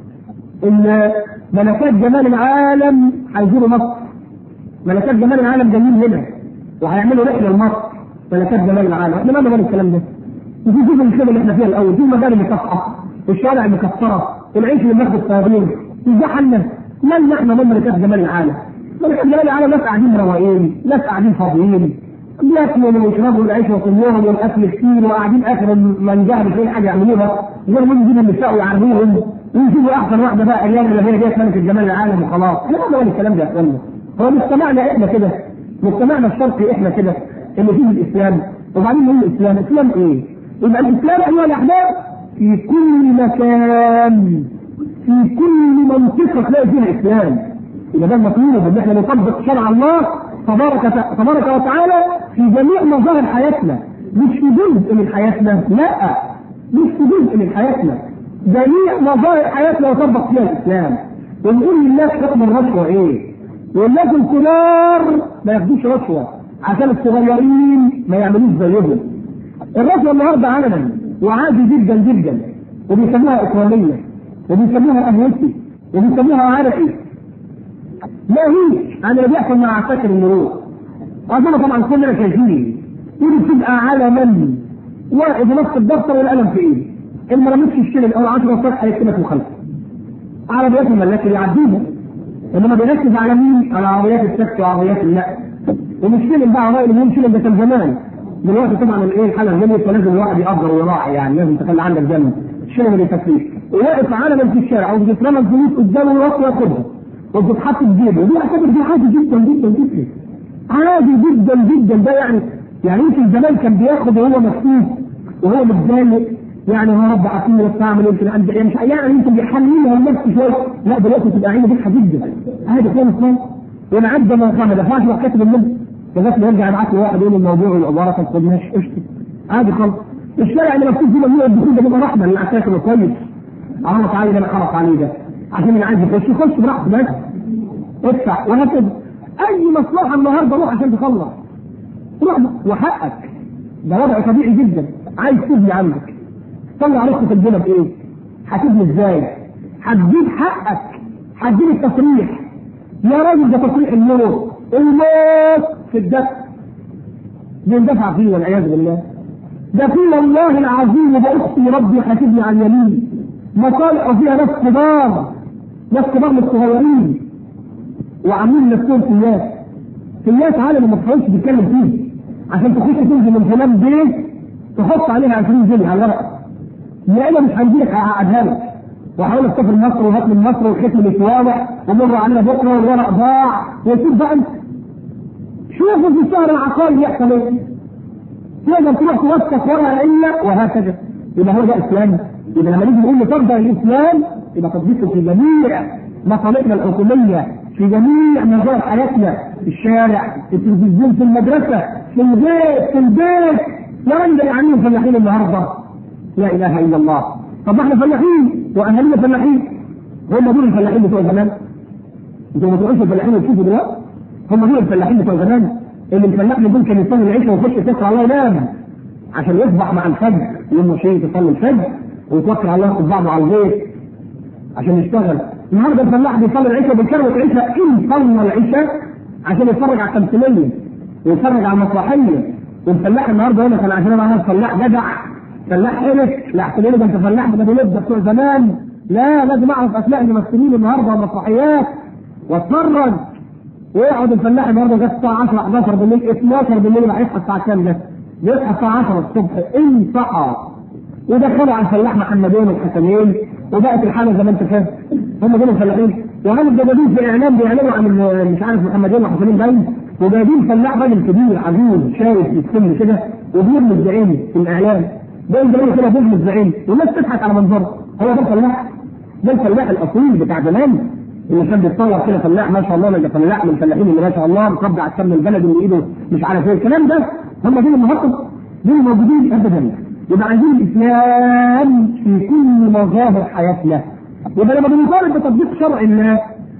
ان ملكات جمال العالم هيزوروا مصر ملكات جمال العالم جايين هنا وهيعملوا رحله لمصر ملكات جمال العالم احنا مالنا مال الكلام ده وفي جزء الشغل اللي احنا فيها الاول في مجال مكافحه والشوارع مكسره العيش اللي بناخد الصيادين الزحمه مالنا احنا مال ملكات جمال العالم ملكات جمال العالم ناس قاعدين رواقين ناس قاعدين فاضيين بياكلوا ويشربوا العيش وكلهم والاكل كتير وقاعدين اخر المنجاه مش لاقيين حاجه يعملوها غير ما يجيبوا النساء ويعرضوهم ويجيبوا احسن واحده بقى ايام اللي هي ديت ملكه جمال العالم وخلاص احنا ما الكلام ده يا اخوانا هو مجتمعنا احنا كده مجتمعنا الشرقي احنا كده اللي فيه الاسلام وبعدين نقول الاسلام الاسلام ايه؟ يبقى الاسلام ايها الاحباب في كل مكان في كل منطقه تلاقي فيها اسلام يبقى ده المطلوب ان احنا نطبق شرع الله تبارك تبارك وتعالى في جميع مظاهر حياتنا مش في جزء من حياتنا لا مش في جزء من حياتنا جميع مظاهر حياتنا يطبق فيها الاسلام ونقول للناس حكم الرشوه ايه؟ والناس الكبار ما ياخدوش رشوه عشان الصغيرين ما يعملوش زيهم. الرشوه النهارده علنا وعادي جدا جدا وبيسموها اكراميه وبيسموها قهوتي وبيسموها عرقي ما هي عن اللي بيحصل مع عساكر المرور اظن طبعا كلنا شايفين ودي بتبقى على من واحد نفس الدفتر والقلم في ايده اللي ما رميتش الشلل او 10 صفحه هيكتبك مخالفه عربيات الملاك اللي يعديها انما بيركز على مين؟ على عربيات التاكسي وعربيات النقل ومش شلل بقى عربيات اللي شلل ده كان زمان دلوقتي طبعا الايه الحاله الغنيه فلازم الواحد يقدر ويراعي يعني لازم تخلي عندك جنب الشلل ما بيكفيش وواقف علما في الشارع وبيترمى الفلوس قدامه ويروح ياخدها وبتتحط في جيبه ودي اعتبر دي عادي جدا جدا جدا عادي جدا جدا ده يعني يعني يمكن زمان كان بياخد وهو مكتوب وهو متضايق يعني هو رب عقيم واستعمل يمكن عند يعني مش يعني يمكن بيحللها لنفسه شويه لا دلوقتي تبقى عينه بيضحك جدا عادي خالص خالص وانا عدى ما ما دفعش وقت كاتب النبي لغايه ما يرجع يبعت لي واحد يقول الموضوع والعباره ما تاخدناش قشطه عادي خالص الشارع اللي مكتوب فيه ممنوع الدخول ده بيبقى رحمه للعساكر كويس الله تعالى ده خلق عليه ده عشان اللي عايز يخش يخش براحته بس ادفع وهكذا اي مصلحه النهارده روح عشان تخلص روح وحقك ده وضع طبيعي جدا عايز تبني عندك طلع عليك في الجنة بايه؟ هتبني ازاي؟ هتجيب حقك هتجيب التصريح يا راجل ده تصريح الموت الموت في الدفع بيندفع فيه والعياذ بالله ده في والله العظيم باختي ربي حاسبني على اليمين مصالح فيها ناس كبار ناس كبار من الصغيرين وعاملين نفسهم سياس سياس عالم ما تحاولش تتكلم فيه عشان تخش تنزل من فلان بيت تحط عليها 20 جنيه على الورق يا اما مش هنجيلك هقعدها لك وحاول اسافر مصر وهات من مصر والختم مش واضح ومر علينا بكره والورق ضاع ويسيب بقى انت شوفوا في الشهر العقاري يحصل ايه تقدر تروح توثق ورقه الا وهكذا يبقى هو ده اسلام يبقى لما نيجي نقول نطبق الاسلام يبقى تطبيقه في جميع مصالحنا الحكوميه في جميع مظاهر حياتنا في الشارع في التلفزيون في المدرسه في البيت في البيت يا راجل ده يعني فلاحين النهارده لا اله الا الله طب احنا فلاحين واهالينا فلاحين هم دول الفلاحين بتوع زمان انتوا ما تروحوش الفلاحين وتشوفوا دلوقتي هم دول الفلاحين بتوع زمان اللي الفلاح دول كان يصلي العشاء ويخش يتوكل على الله ينام عشان يصبح مع الفجر يوم شيء تصلي الفجر ويتوكل على الله ياخد بعضه على البيت عشان يشتغل النهارده الفلاح بيصلي العشاء بيكروت عشاء ان صلى العشاء عشان يتفرج على التمثيليه ويتفرج على المسرحيه والفلاح النهارده يقول لك انا عشان انا فلاح جدع فلاح حرف لا احتمال ده انت فلاح ده بلد بتوع زمان لا لازم اعرف اسماء الممثلين النهارده والمسرحيات واتفرج ويقعد الفلاح النهارده لغايه الساعه 10 11 بالليل 12 بالليل هيصحى الساعه كام ده؟ يصحى الساعه 10 الصبح ان صحى ودخلوا على الفلاح محمدين والحسنين وبقت الحاله زي ما انت فاهم هم دول الفلاحين وعملوا الدبابين في اعلام بيعلنوا عن ال- مش عارف محمدين وحسنين باين وجايبين فلاح راجل كبير عجوز شايف في السن كده وبيرمي الزعيم في الاعلام ده يجي كده بيرمي الزعيم والناس تضحك على منظره هو ده الفلاح ده الفلاح الاصيل بتاع زمان اللي كان بيتصور كده فلاح ما شاء الله ده فلاح من الفلاحين اللي ما شاء الله مصدع على السمن البلد اللي ايده مش عارف ايه الكلام ده هم دول النهارده دول موجودين ابدا يبقى عايزين الاسلام في كل مظاهر حياتنا يبقى لما بنطالب بتطبيق شرع الله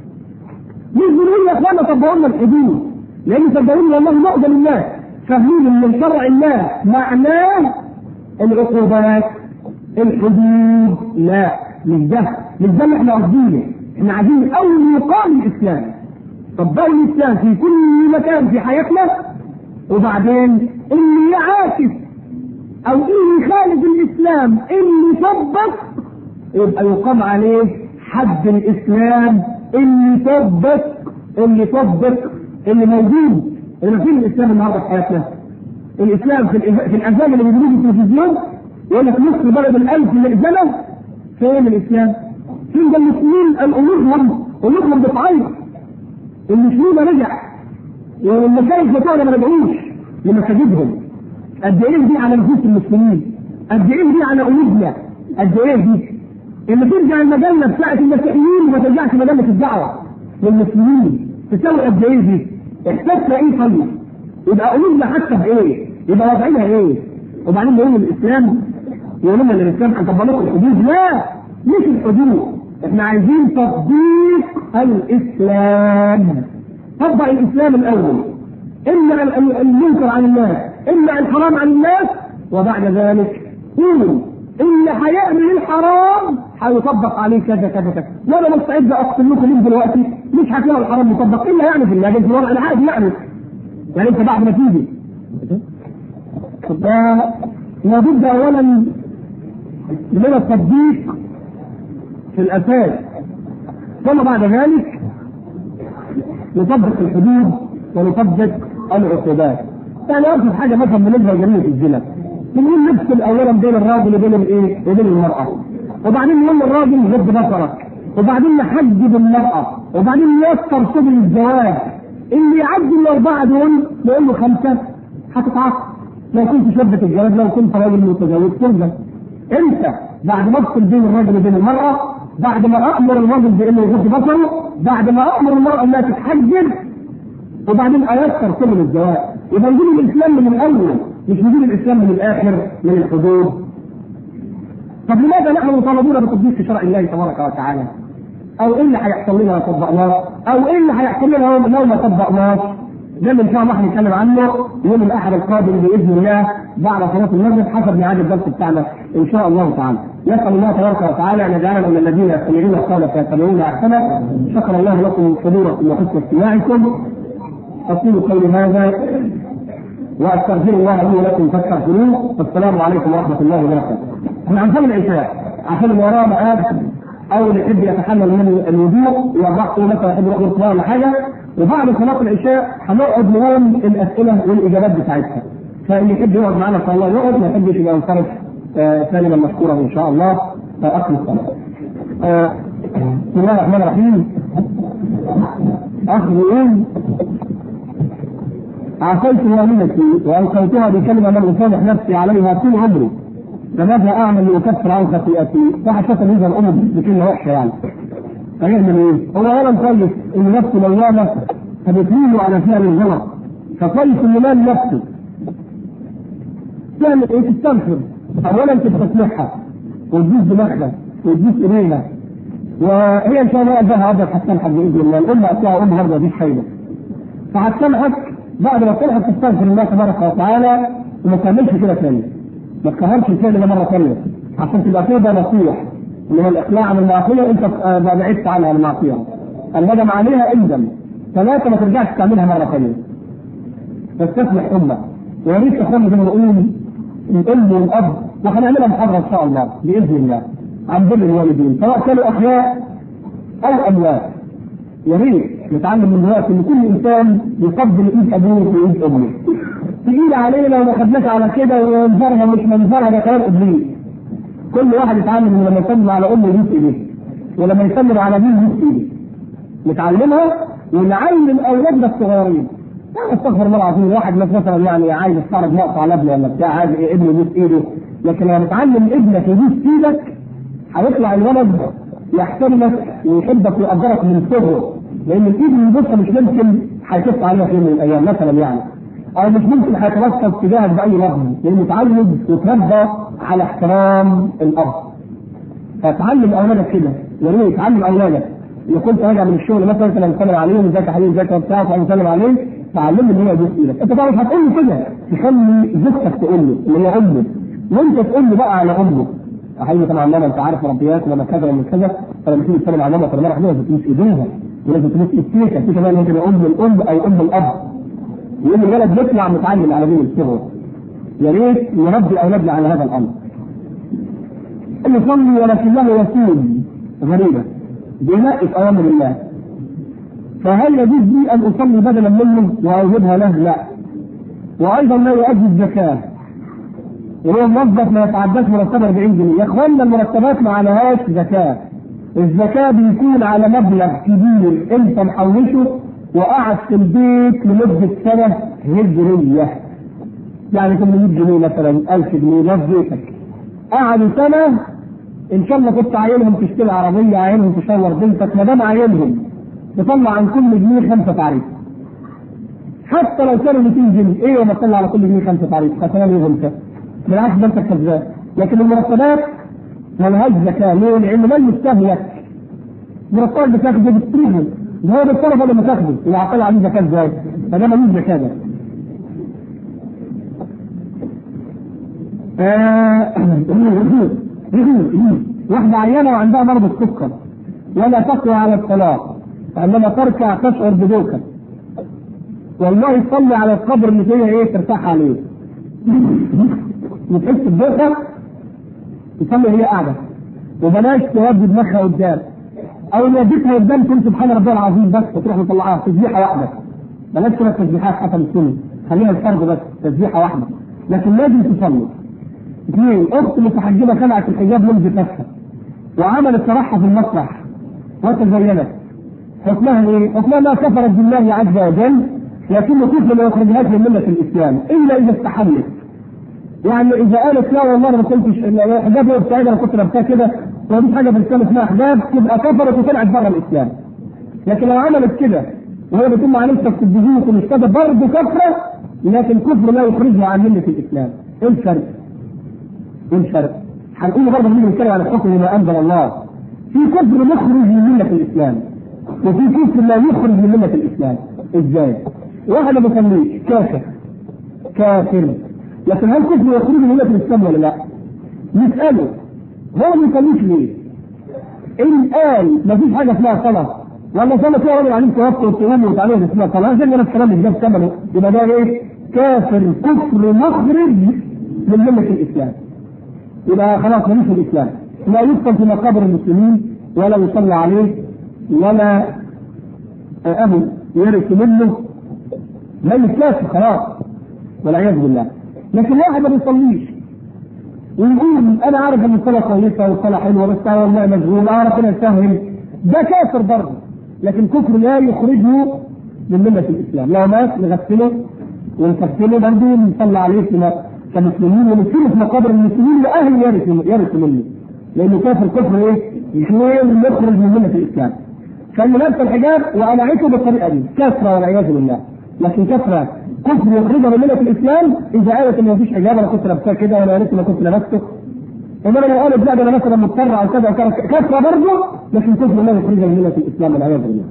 مش بنقول يا اخوانا طبقوا لنا الحدود لان صدقوني والله معظم الناس فاهمين ان من شرع الله معناه العقوبات الحدود لا مش ده مش ده اللي احنا قاصدينه احنا عايزين اول يقام الاسلام طبقوا الاسلام في كل مكان في حياتنا وبعدين اللي يعاكس او اللي يخالف الاسلام اللي يطبق يبقى يقام عليه حد الاسلام اللي يطبق اللي يطبق اللي موجود اللي فين الاسلام النهارده في حياتنا الاسلام في, الإف- في الاذان اللي بيجيبوه في التلفزيون يقول لك نصف بلد الالف اللي اذنوا فين الاسلام؟ فين ده المسلمين قلوبهم قلوبهم بتعيط المسلمين رجع والمشايخ بتوعنا ما رجعوش لمساجدهم قد ايه دي على نفوس المسلمين قد ايه دي على قلوبنا قد ايه دي اللي ترجع المجله بتاعت المسيحيين وما ترجعش مجله الدعوه للمسلمين تساوي قد ايه دي؟ احساسنا ايه طيب؟ يبقى قلوبنا حاسه بايه؟ يبقى وضعنا ايه؟ وبعدين نقول الاسلام يقولوا لنا الاسلام هنطبق لكم الحدود لا مش الحدود احنا عايزين تطبيق الاسلام طبق الاسلام الاول امنع ال- ال- المنكر عن الناس امنع الحرام عن الناس وبعد ذلك قولوا اللي هيعمل الحرام هيطبق عليه كذا كذا كذا وانا مستعد اقسم لكم من دلوقتي مش هتلاقوا الحرام مطبق الا يعني في المجال في الورق العادي يعني يعني انت بعد ما تيجي لابد اولا من التطبيق في الاساس ثم بعد ذلك نطبق الحدود ونطبق العقوبات يعني ابسط حاجه مثلا بالنسبه لجريمه الزنا بنقول نفصل اولا بين الراجل وبين الايه؟ وبين المراه وبعدين نقول للراجل غض بصرك وبعدين نحجب المراه وبعدين نيسر سبل الزواج اللي يعدي الاربعه دول نقول له خمسه هتتعاقب لو كنت شابة الجواز لو كنت راجل متزوج ترجع انت بعد ما افصل بين الرجل وبين المرأة بعد ما امر الرجل بانه يغض بصره بعد ما امر المرأة انها تتحجب وبعدين ايسر سبل الزواج يبقى نجيب الاسلام من الاول مش نجيب الاسلام من الاخر من الحدود طب لماذا نحن مطالبون بتطبيق شرع الله تبارك وتعالى؟ او ايه اللي هيحصل لنا لو طبقناه؟ او ايه اللي هيحصل لنا لو لو ما طبقناش؟ ده اللي ان شاء الله هنتكلم عنه يوم الاحد القادم باذن الله بعد صلاه المغرب حسب ميعاد الدرس بتاعنا ان شاء الله تعالى. نسال الله تبارك وتعالى ان يجعلنا من الذين يستمعون القول فيتبعون احسنه. شكر الله لكم حضوركم وحسن استماعكم. اقول قولي هذا واستغفر الله لي ولكم فاستغفروه والسلام عليكم ورحمه الله وبركاته. احنا هنصلي العشاء عشان اللي وراه مقاد او اللي يحب يتحمل من الوضوء يوضحه مثلا يحب يروح يصلي ولا حاجه وبعد صلاه العشاء هنقعد نقول الاسئله والاجابات بتاعتها. فاللي يحب يقعد معانا ان شاء الله يقعد ما يحبش يبقى ينصرف آه، سالما مشكورا ان شاء الله فاقم الصلاه. آه، بسم الله الرحمن الرحيم. اخ بيقول عصيت والدتي والقيتها بكلمه لم اصالح نفسي عليها طول عمري فماذا اعمل لاكفر عن خطيئتي؟ واحد شتم يظهر الامر بكلمه وحشه يعني. هيعمل ايه؟ هو اولا كويس ان نفسه لوامه فبتميله على فعل الغلط فكويس انه مال نفسه. تعمل ايه؟ تستغفر اولا تستسمحها وتجيب دماغها وتجيب ايديها وهي ان شاء الله قلبها ابيض هتسامحك باذن الله الام هتلاقي ام هربه مفيش فايده. فهتسامحك بعد ما تلحق تستغفر الله تبارك وتعالى وما تعملش كده تاني. ما تكهرش الفعل ده مره ثانيه عشان تبقى توبه نصيح اللي هو الاقلاع عن المعصيه انت آه، بعدت عنها المعصيه الندم عليها اندم ثلاثه ما ترجعش تعملها مره ثانيه تستسمح امك ويا ريت اخوانا زي ما بنقول الام والاب وهنعملها محاضره ان شاء الله باذن الله عن بر الوالدين سواء كانوا احياء او اموات يا ريت نتعلم من دلوقتي ان كل انسان يقبل ايد ابوه وايد امه تقيل علينا وما خدناش على كده ومنظرها مش منظرها ده كلام ابليس كل واحد يتعلم انه لما يسلم على امه يبوس ايديه ولما يسلم على ابيه يبوس ايديه نتعلمها ونعلم اولادنا الصغيرين يعني استغفر الله العظيم واحد مثلا يعني عايز يستعرض نقطه على ابنه ولا بتاع عايز ابنه يبوس ايده لكن لما تعلم ابنك يبوس ايدك هيطلع الولد يحترمك ويحبك ويقدرك من صغره لان الايد اللي يبوسها مش ممكن هيكف عليها في يوم من الايام مثلا يعني او مش ممكن هيتوسط تجاهك باي لفظ لانه اتعود وتربى على احترام الاب فتعلم اولادك كده يا ريت تعلم اولادك لو كنت راجع من الشغل مثلا مثلا مسلم عليهم ازيك يا حبيبي ازيك وبتاع تقعد مسلم عليه تعلمه ان هو يبوس ايدك انت طبعا مش هتقول له كده تخلي زوجتك تقول له اللي هي امه وانت تقول له بقى على امه يا حبيبي طبعا ماما انت عارف ربيات ولا كذا ولا كذا فلما تيجي تسلم على ماما فلما راح لازم تبوس ايديها ولازم تبوس التيكه التيكه بقى ممكن ام الام او ام الاب يقوم الولد يطلع متعلم على دين الصغر يا ريت نربي اولادنا على هذا الامر يصلي ولكنه يسود غريبه بينقص اوامر الله فهل يجوز لي ان اصلي بدلا منه واوجبها له؟ لا وايضا لا يؤدي الزكاه وهو موظف ما يتعداش مرتبه 40 جنيه يا اخوانا المرتبات ما عليهاش زكاه الزكاه بيكون على مبلغ كبير انت محوشه وقعد في البيت لمده سنه هجريه يعني 800 جنيه مثلا 1000 جنيه ده في بيتك قعدوا سنه ان شاء الله كنت عاينهم تشتري عربيه عاينهم تشور بنتك ما دام عاينهم تطلع عن كل جنيه خمسه تعريف حتى لو كانوا 200 جنيه ايه لما تطلع على كل جنيه خمسه تعريف خسران ايه انت بالعكس ده انت كذاب لكن المرتبات ما لهاش زكاه ليه؟ لان مال مستهلك مرتبات بتاخده بتصرفه ده هو بالطرف ولا ما تاخده يبقى عقل عليه زكاه ازاي؟ فده ملوش زكاه ده واحدة عيانة وعندها مرض السكر ولا تقوى على الطلاق فعندما تركع تشعر بدوكة والله تصلي على القبر اللي فيها ايه ترتاح عليه وتحس بدوكة تصلي هي قاعدة وبلاش تودي دماغها قدام او ان وديتها قدام تقول سبحان ربي العظيم بس وتروح مطلعها تسبيحة واحدة بلاش كده تسبيحات حسب السنة خليها الفرض بس تسبيحة واحدة لكن لازم تصلي اثنين اخت متحجبه خلعت الحجاب منذ نفسها وعملت صراحه في المسرح وتزينت حكمها ايه؟ حكمها انها كفرت بالله عز وجل لكن كفر ما يخرجهاش من مله الاسلام الا اذا استحلت يعني اذا قالت لا والله انا ما كنتش الحجاب هو بتاعي انا كنت لابساه كده ومفيش حاجه في الاسلام اسمها حجاب تبقى كفرت وطلعت بره الاسلام لكن لو عملت كده وهي بتقول معلش في الديوت ومش كده برضه كفره لكن كفر لا يخرجها عن مله الاسلام ايه الفرق؟ ايه الفرق؟ هنقول برضه بنيجي نتكلم عن الحكم بما انزل الله. في كفر مخرج من مله الاسلام. وفي كفر لا يخرج من مله الاسلام. ازاي؟ واحد ما بيصليش كافر. كافر. لكن هل كفر يخرج من مله الاسلام ولا لا؟ نساله هو ما بيصليش ليه؟ ان قال ما فيش حاجه اسمها صلاه ولا صلاه فيها راجل عليك توفى وتقوم وتعمل اسمها صلاه زي ما الكلام مش جاب ثمنه يبقى ده ايه؟ كافر كفر مخرج من مله الاسلام. يبقى خلاص ملوش في الاسلام لا يدخل في مقابر المسلمين ولا يصلى عليه ولا ابو يرث منه ميت كافر خلاص والعياذ بالله لكن واحد ما بيصليش ويقول انا عارف ان الصلاه كويسه والصلاه حلوه بس انا والله مشغول اعرف انا يسهل ده كافر برضه لكن كفر لا يخرجه من مله الاسلام لو مات نغسله ونكفله برضه نصلي عليه في كمسلمين ونسيره في مقابر المسلمين واهل يرث يرث منه لانه كافر كفر ايه؟ اثنين يخرج من مله الاسلام. كان لابس الحجاب وقلعته بالطريقه دي كفره والعياذ بالله لكن كفره كفر يخرجها من مله الاسلام اذا قالت ان مفيش حجاب انا كنت لابساه كده وانا قالت ما كنت لابسته انما لو قالت لا ده انا مثلا مضطر او كذا وكذا كفره برضه لكن كفر لا يخرجها من مله الاسلام والعياذ بالله.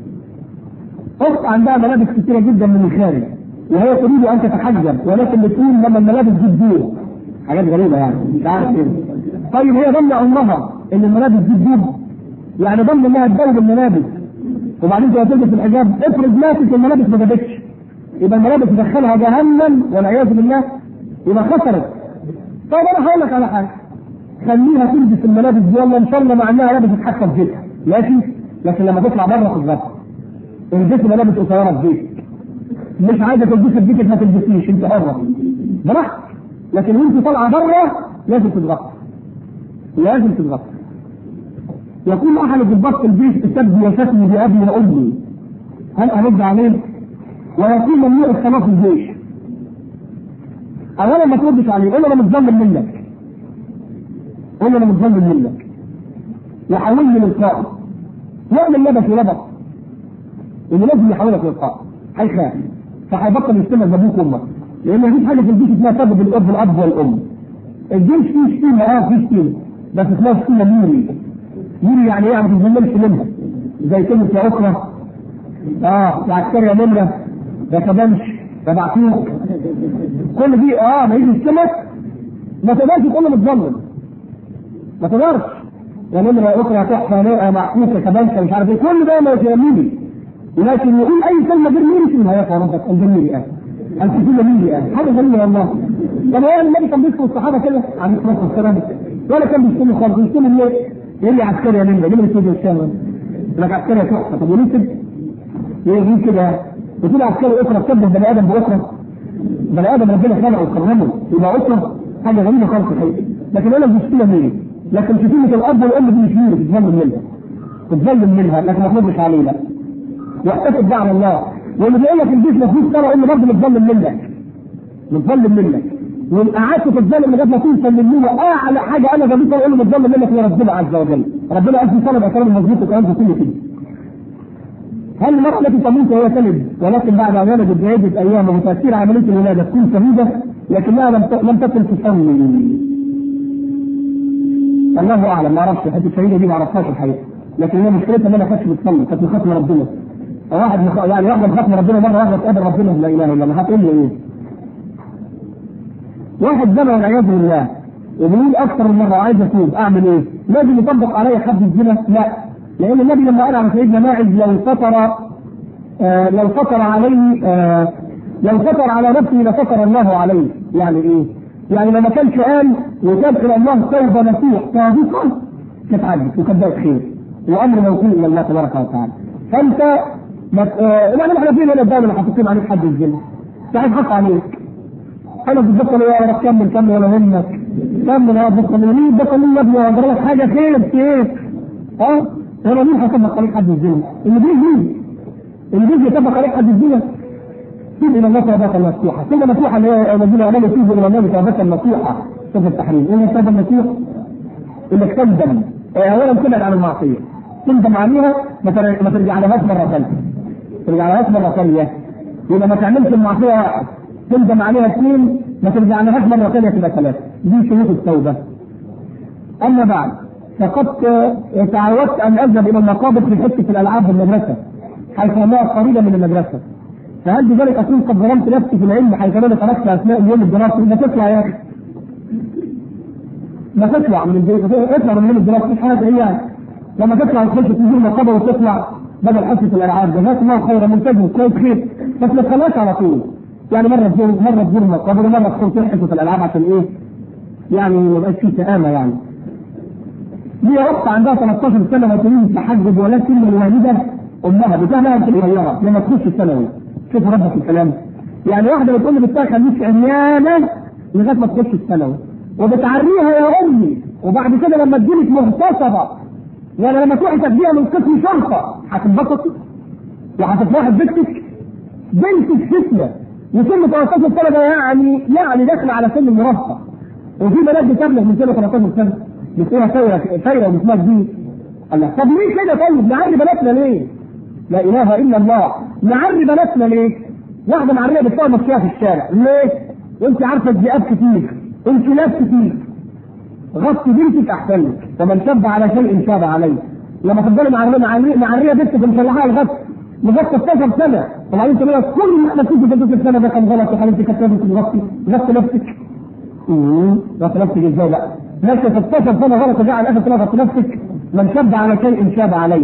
اخت عندها ملابس كثيره جدا من الخارج وهي تريد ان تتحجب ولكن بتقول لما الملابس دي تدور حاجات غريبه يعني مش عارف ايه طيب هي ضمن امها ان الملابس دي تدور يعني ضمن انها تدور الملابس وبعدين تبقى تلبس الحجاب افرض ماتت الملابس ما جابتش يبقى الملابس تدخلها جهنم والعياذ بالله يبقى خسرت طيب انا هقول لك على حاجه خليها تلبس الملابس دي والله ان شاء الله مع انها لبست حتى في بيتها ماشي لكن لما تطلع بره خد البسي ملابس قصيره في بيتك مش عايزه تلبسي في بيتك ما تلبسيش انت حره براحتك لكن وانت طالعه بره لازم تتغطى لازم تتغطى يقول احد الضباط في البيت اسد وشتمي بابي وامي هل ارد عليه؟ ويقول ممنوع الصلاه في الجيش اولا ما تردش عليه قول له انا متظلم منك قول له انا متظلم منك وحولني للقائد يعمل لبس ولبس اللي لازم يحولك للقائد هيخاف فهيبطل يستمع لابوك وامك لان مفيش حاجه في البيت اسمها سبب الاب الاب والام الجيش فيه شتيمه اه فيه شتيمه بس اسمها شتيمه ميري ميري يعني ايه ما تتظلمش منها زي كلمه يا اخرى اه يا عسكري يا نمره يا كبنش يا بعتوك كل دي اه ما يجي يشتمك ما تقدرش تقول له متظلم ما تقدرش يا نمره يا اخرى يا تحفه يا معكوك يا كبنش مش عارف ايه كل ده ما يسميني لكن يقول اي كلمه غير ميري في النهايه يا ربك انت ميري اه انت كل ميري اه حاجه غريبه والله طب هو النبي كان بيذكر الصحابه كده عليه الصلاه والسلام ولا كان بيشتموا خالص بيشتموا ليه؟ يقول لي عسكري يا نمره نمره كده الشام لك عسكري يا تحفه طب وليه كده؟ ليه كده؟ وكده عسكري اخرى تشبه بني ادم باخرى بني ادم ربنا خلقه وكرمه يبقى اخرى حاجه غريبه خالص الحقيقه لكن انا مش كده ميري لكن شتيمه الاب والام دي مش ميري تتظلم منها تتظلم منها لكن ما تردش عليه لا واحتسب ده على الله واللي بيقول لك البيت مفيش ترى انه برضه متظلم منك متظلم منك وان قعدت تتظلم لغايه ما توصل للنية اعلى حاجه انا جابتها اقول له متظلم منك هي ربنا عز وجل ربنا قال في طلب اكرم مظبوط وكلام كله كده هل المرأة التي تموت وهي تلد ولكن بعد ان ولدت بعدة ايام وتأثير عملية الولادة تكون شهيدة لكنها لم لم تكن تصلي. الله اعلم ما اعرفش حته الشهيدة دي ما اعرفهاش الحقيقة لكن هي مشكلتها ان انا كانتش بتصلي كانت من ختم ربنا. واحد مخ... يعني واحدة من ختم ربنا مرة واحدة تقابل ربنا لا اله الا الله هتقول له ايه؟ واحد زنى والعياذ بالله وبيقول اكثر من مرة عايز اتوب اعمل ايه؟ لازم يطبق علي حد الزنا؟ لا لان النبي لما قال على سيدنا ماعز لو سطر آه لو سطر عليه آه لو سطر على نفسه لستر الله عليه يعني ايه؟ يعني لما كانش قال وتاب الى الله توبه نصوح صادقه كانت عدت وكانت بقت خير وامر موكول الى الله تبارك وتعالى فانت آه يعني احنا فين هنا الدوله اللي حاطين عليك حد الزنا صحيح حق عليك انا بتبطل يا رب كمل كمل ولا همك كمل يا رب بطل مين بطل مين يا ابني اقدر لك حاجه خير كيف اه هو مين هيطبق عليك حد الزنا؟ اللي بيجي اللي بيجي يطبق عليك حد الزنا توب الى الله توبه نصوحه، توبه نصوحه اللي هي الذين امنوا توبوا الى الله توبه نصوحه شوف التحريم، ايه التوبه النصوح؟ انك تندم اولا تبعد عن المعصيه تندم عليها ما ترجع لهاش مره ثانيه ترجع لهاش مره ثانيه يبقى ما تعملش المعصيه واحد تندم عليها اثنين ما ترجع لهاش مره ثانيه تبقى ثلاثه دي شروط التوبه اما بعد فقد تعودت ان اذهب الى المقابر في حته الالعاب في المدرسه حيث انها قريبه من المدرسه فهل بذلك اكون قد ظلمت نفسي في العلم حيث انا خرجت اثناء اليوم الدراسي ما تطلع يا اخي ما تطلع من البيت اطلع من اليوم الدراسي مش حاجه هي لما تطلع وتخش تنزل المقابر وتطلع بدل حصه الالعاب جزاك الله خيرا منتج كويس خير بس ما تخليهاش على طول يعني مره تزور مره تزور المقابر ومره تدخل في حصه الالعاب عشان ايه؟ يعني ما يبقاش فيه سآمه يعني هي اخت عندها 13 سنه وتريد تحجب ولكن الوالده امها بتاعها صغيره لما تخش الثانوي شوف ربك الكلام يعني واحده بتقول لي بنتها خليك عريانه لغايه ما تخش الثانوي وبتعريها يا امي وبعد كده لما تجيلك مغتصبه ولا لما تروحي تاخديها من قسم شرطه هتنبسطي وهتفرحي ببنتك بنتك فتنه وسن 13 سنه ده يعني يعني داخله على سن المراهقه وفي بنات بتبلغ من سن 13 سنه بتقولها ثوره ثوره واسمها جديد الله طب ليه كده طيب نعري بناتنا ليه؟ لا اله الا الله نعري بناتنا ليه؟ واحده معريه بتطلع ماشيه في الشارع ليه؟ وانت عارفه الذئاب كتير انكلاب كتير غطي بنتك احسن لك ومن شب على شيء شاب عليه لما تفضلي معريه معريه معريه بنتك ومشلحاها الغط لغايه 16 سنه وبعدين تقول لك كل ما احنا فيك في 16 سنه ده كان غلط يا حبيبتي كانت لازم تغطي غطي نفسك امم غطي نفسك ازاي بقى؟ ماشي 16 سنه غلط وجاء على الاخر غطي نفسك من شب على شيء شاب عليه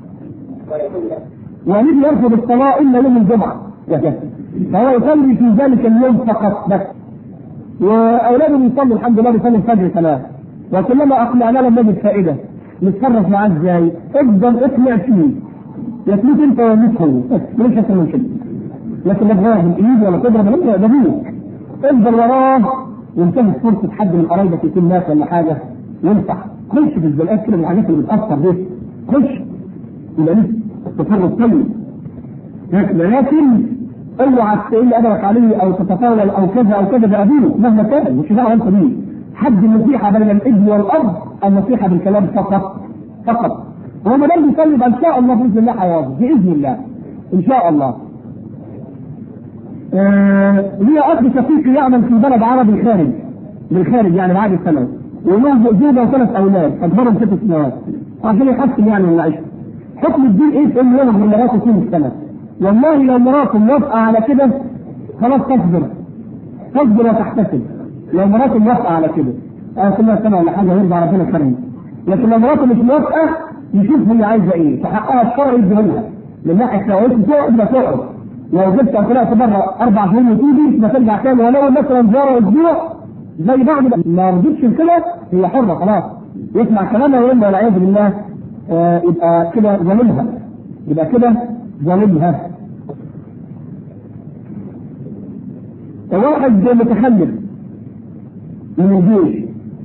والذي يرفض الصلاه الا يوم الجمعه فهو يصلي في ذلك اليوم فقط بس واولاده بيصلوا الحمد لله بيصلوا الفجر كمان وكلما اقنعنا لم نجد فائده نتصرف معاه ازاي؟ افضل اقنع فيه يتلوك انت ويملك هو مش اكتر من كده لكن لا تغير بالايد ولا تضرب ولا ده ابوك افضل وراه وانتهت فرصه حد من قرايبك يكون مات ولا حاجه ينصح خش في الزلقات كده من الحاجات اللي بتاثر دي خش يبقى لسه تصرف طيب لكن اوعى تقل ادبك عليه او تتطاول او كذا او كذا بابيه مهما كان مش دعوه انت بيه حد النصيحه بين الابن والاب النصيحه بالكلام فقط فقط وهو ما دام بيصلي ان شاء الله باذن الله هيواظب باذن الله ان شاء الله آه لي اخ شقيقي يعمل في بلد عربي خارج بالخارج يعني بعد الثانوي وله زوجه وثلاث اولاد اكبرهم ست سنوات عشان يحسن يعني من العيشه حكم الدين ايه في انه يلغي مراته طول السنه والله لو مراته موافقه على كده خلاص تصبر تصبر وتحتسب لو مراته موافقه على كده اه كل سنه ولا حاجه يرضى ربنا كريم لكن لو مراته مش موافقه يشوف هي عايزه ايه فحقها الشرعي يديه لها من ناحيه لو انت تقعد ما تقعد لو جبت او طلعت بره اربع شهور وتيجي ما ترجع تاني ولو مثلا زار اسبوع زي بعض ما رضيتش كده هي حره خلاص يسمع كلامها ويقول والعياذ بالله آه يبقى كده ظالمها يبقى كده ظالمها واحد متخلف من الجيش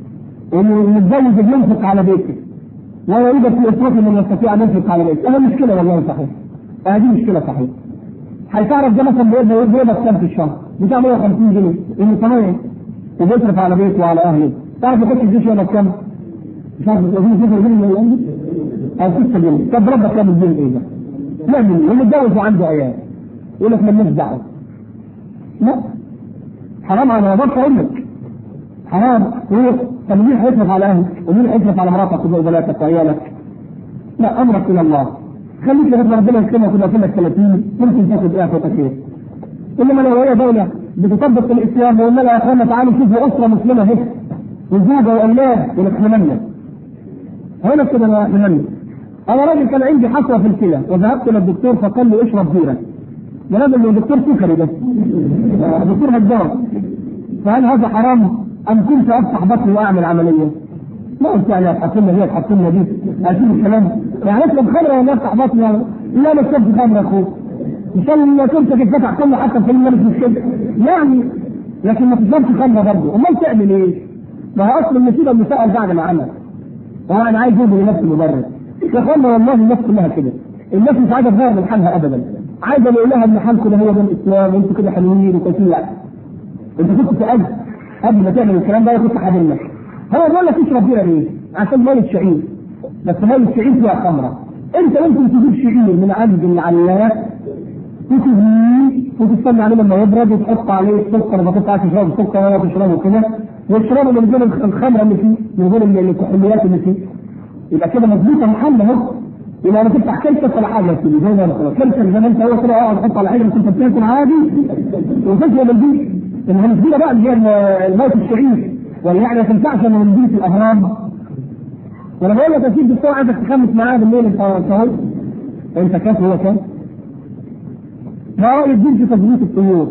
ومتزوج ينفق على بيته ولا يوجد في اسرته من يستطيع ان ينفق على بيته، هذا مشكله والله صحيح. هذه مشكله صحيح. هيتعرف ده مثلا بيقبض كام في الشهر؟ بتاع 150 جنيه، انه طبيعي وبيصرف على بيته وعلى اهله، تعرف يخش الجيش يقبض كام؟ مش عارف يقبض 6 جنيه او 6 جنيه، طب ربك كام الجنيه ايه ده؟ يعمل ايه؟ ومتجوز وعنده عيال. يقول لك مالناش دعوه. لا حرام على نظافه امك حرام هو طب مين هيصرف على اهلك؟ ومين هيصرف على مراتك وبناتك وعيالك؟ لا امرك الى الله خليك لغايه ربنا يكرمك كده كلك 30 ممكن تاخد ايه فوق ايه؟ انما لو هي دوله بتطبق الاسلام وقلنا لها يا اخوانا تعالوا شوفوا اسره مسلمه اهي وزوجه واولاد ونتمنى هنا كده نمنى انا راجل كان عندي حصوه في الكلى وذهبت للدكتور فقال لي اشرب بيره ده راجل دكتور سكري ده دكتور هجار فهل هذا حرام ام كنت افتح بطني واعمل عمليه؟ ما قلت يعني هتحط لنا دي هتحط لنا دي اشوف الكلام يعني اشرب خمره ولا افتح بطني لا ما تشربش خمره يا اخويا ان شاء الله كنت تفتح كله حتى في مش مشكله يعني لكن ما تشربش خمره برضه امال تعمل ايه؟ ما هو اصل المصيبه اللي سال بعد ما عمل هو انا عايز يجي لنفسي مبرر يا اخوانا والله الناس كلها كده الناس مش عايزه تغير من حالها ابدا عايزه نقول لها ان حالكم ده هو ده الاسلام وانتوا كده حلوين وكويسين انت كنت سالت قبل ما تعمل الكلام ده كنت حاضر هو بيقول لك اشرب بيها ليه؟ عشان ميه شعير بس ميه الشعير فيها خمره انت ممكن تجيب شعير من عند العلايات وتغليه وتستنى عليه لما يبرد وتحط عليه السكر ما تقطعش تشرب السكر ولا تشربه كده وتشربه من غير الخمره اللي فيه من غير الكحوليات اللي فيه يبقى كده مظبوطه محل اهو يبقى انا تفتح كلكه ولا حاجه كده زي ما انا خلاص كلكه زي ما انت هو كده اقعد احط على حاجه كنت بتاكل عادي وتشرب البيت انها مش بقى اللي هي الموت الشعير ولا يعني ما تنفعش انا من بيت الاهرام وانا بقول لك يا سيدي الدكتور عايزك تخمس معاه بالليل انت سهل انت كام هو كام؟ ما راي الدين في تظبيط الطيور؟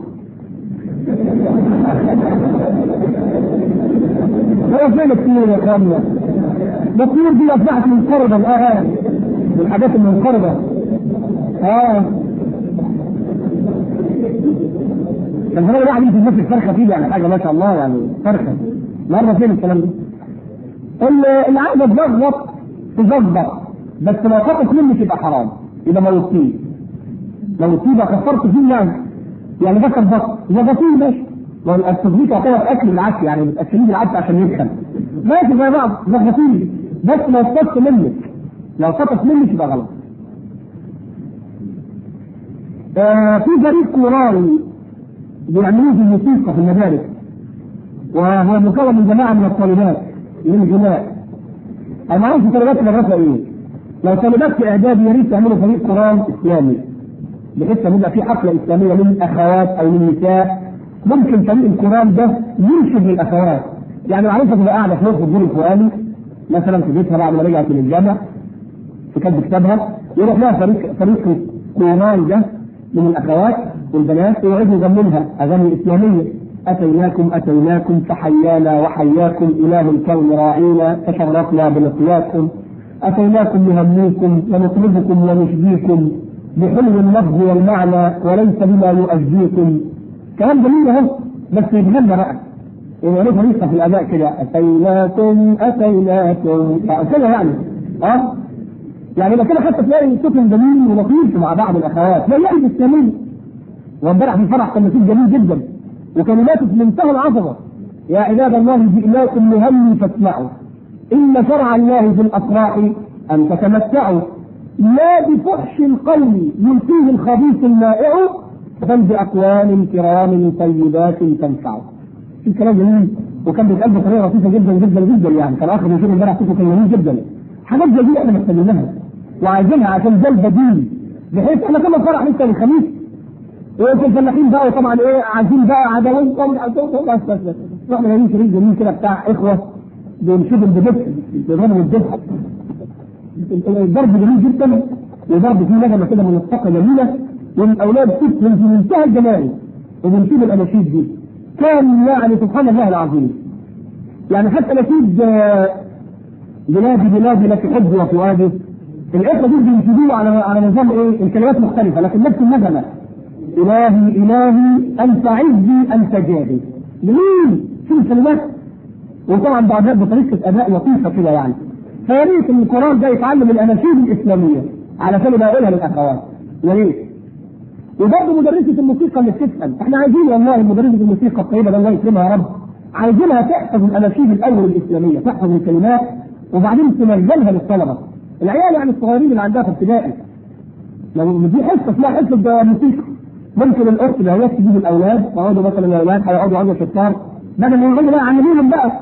هو فين الطيور يا اخوانا؟ ده الطيور دي اصبحت منقرضه الان من الحاجات المنقرضه اه كان هو واحد يجي في الناس الفرخه فيه يعني حاجه ما شاء الله يعني فرخه مره فين الكلام ده؟ اللي عايزه تظبط تظبط بس لو خطت منك يبقى حرام يبقى موتيه موتيه بقى كفرت فيه يعني يعني ده كان بط ظبطيه ماشي ما التظبيط يعتبر اكل بالعكس يعني بتاكليه بالعكس عشان يدخل ماشي زي بعض ظبطيه بس لو خطت منك لو خطت منك يبقى غلط آه في فريق كوراني بيعملوه في الموسيقى في المدارس وهو مكون من جماعه من الطالبات من الجماع انا ما اعرفش طالبات المدرسه ايه لو طالبات في اعدادي يا ريت تعملوا فريق قران اسلامي بحيث ان يبقى في حفله اسلاميه للاخوات او للنساء ممكن فريق القران ده ينشد للاخوات يعني معروفه تبقى قاعده في وسط الدور القراني مثلا في بيتها بعد ما رجعت من الجامع في كتب كتابها يروح لها فريق فريق القران ده من الاخوات والبنات ويقعدوا يغنوا اغاني اسلاميه اتيناكم اتيناكم فحيانا وحياكم اله الكون راعينا تشرفنا بلقياكم اتيناكم نهنيكم ونطلبكم ونشجيكم بحلو اللفظ والمعنى وليس بما يؤذيكم كلام جميل اهو بس يتغنى بقى يبقى له طريقه في الاداء كده اتيناكم اتيناكم كده يعني اه يعني لو كده حتى تلاقي صوت جميل ولطيف مع بعض الاخوات لا يعني الاسلامي وامبارح في الفرح كان نشيد جميل جدا وكلماته في منتهى العظمه يا عباد الله جئناكم نهني فاسمعوا ان شرع الله في الافراح ان تتمتعوا لا بفحش القول يلقيه الخبيث المائع بل باقوال كرام طيبات تنفع. في كلام جميل وكان بيتقال بطريقه لطيفه جدا جدا جدا يعني كان اخر بيشوف امبارح صوته كان جميل جدا. حاجات زي دي احنا محتاجينها وعايزينها عشان ده البديل بحيث احنا كنا فرح لسه الخميس وفي الفلاحين بقى طبعا ايه عايزين بقى عدوين بس بس بس رحنا جايبين شريط جميل كده بتاع اخوه بنشوف الدبس بيضربوا الدبس الضرب جميل جدا وضرب فيه نغمه كده من الطاقه جميله والاولاد تفهم في منتهى الجمال وبنشوف الاناشيد دي كان يعني سبحان الله العظيم يعني حتى نشيد بلادي بلادي لك حب وفؤادي الاخوه دول بينشدوه على على نظام ايه الكلمات مختلفه لكن نفس النغمه الهي الهي انت عزي انت جاهي لمين؟ شوف الكلمات وطبعا بعدها بطريقه اداء لطيفه كده يعني فيا ريت ان القران ده يتعلم الاناشيد الاسلاميه علشان يبقى يقولها للاخوات يا ريت وبرضه مدرسه الموسيقى اللي بتسال احنا عايزين والله مدرسه الموسيقى الطيبه ده الله يكرمها يا رب عايزينها تحفظ الاناشيد الاول الاسلاميه تحفظ الكلمات وبعدين تنزلها للطلبه العيال يعني الصغيرين اللي عندها في ابتدائي لو دي حصه اسمها حصه موسيقى ممكن الاخت اللي هي تجيب الاولاد يقعدوا مثلا الاولاد هيقعدوا عند الشطار بدل ما يقعدوا بقى علموهم بقى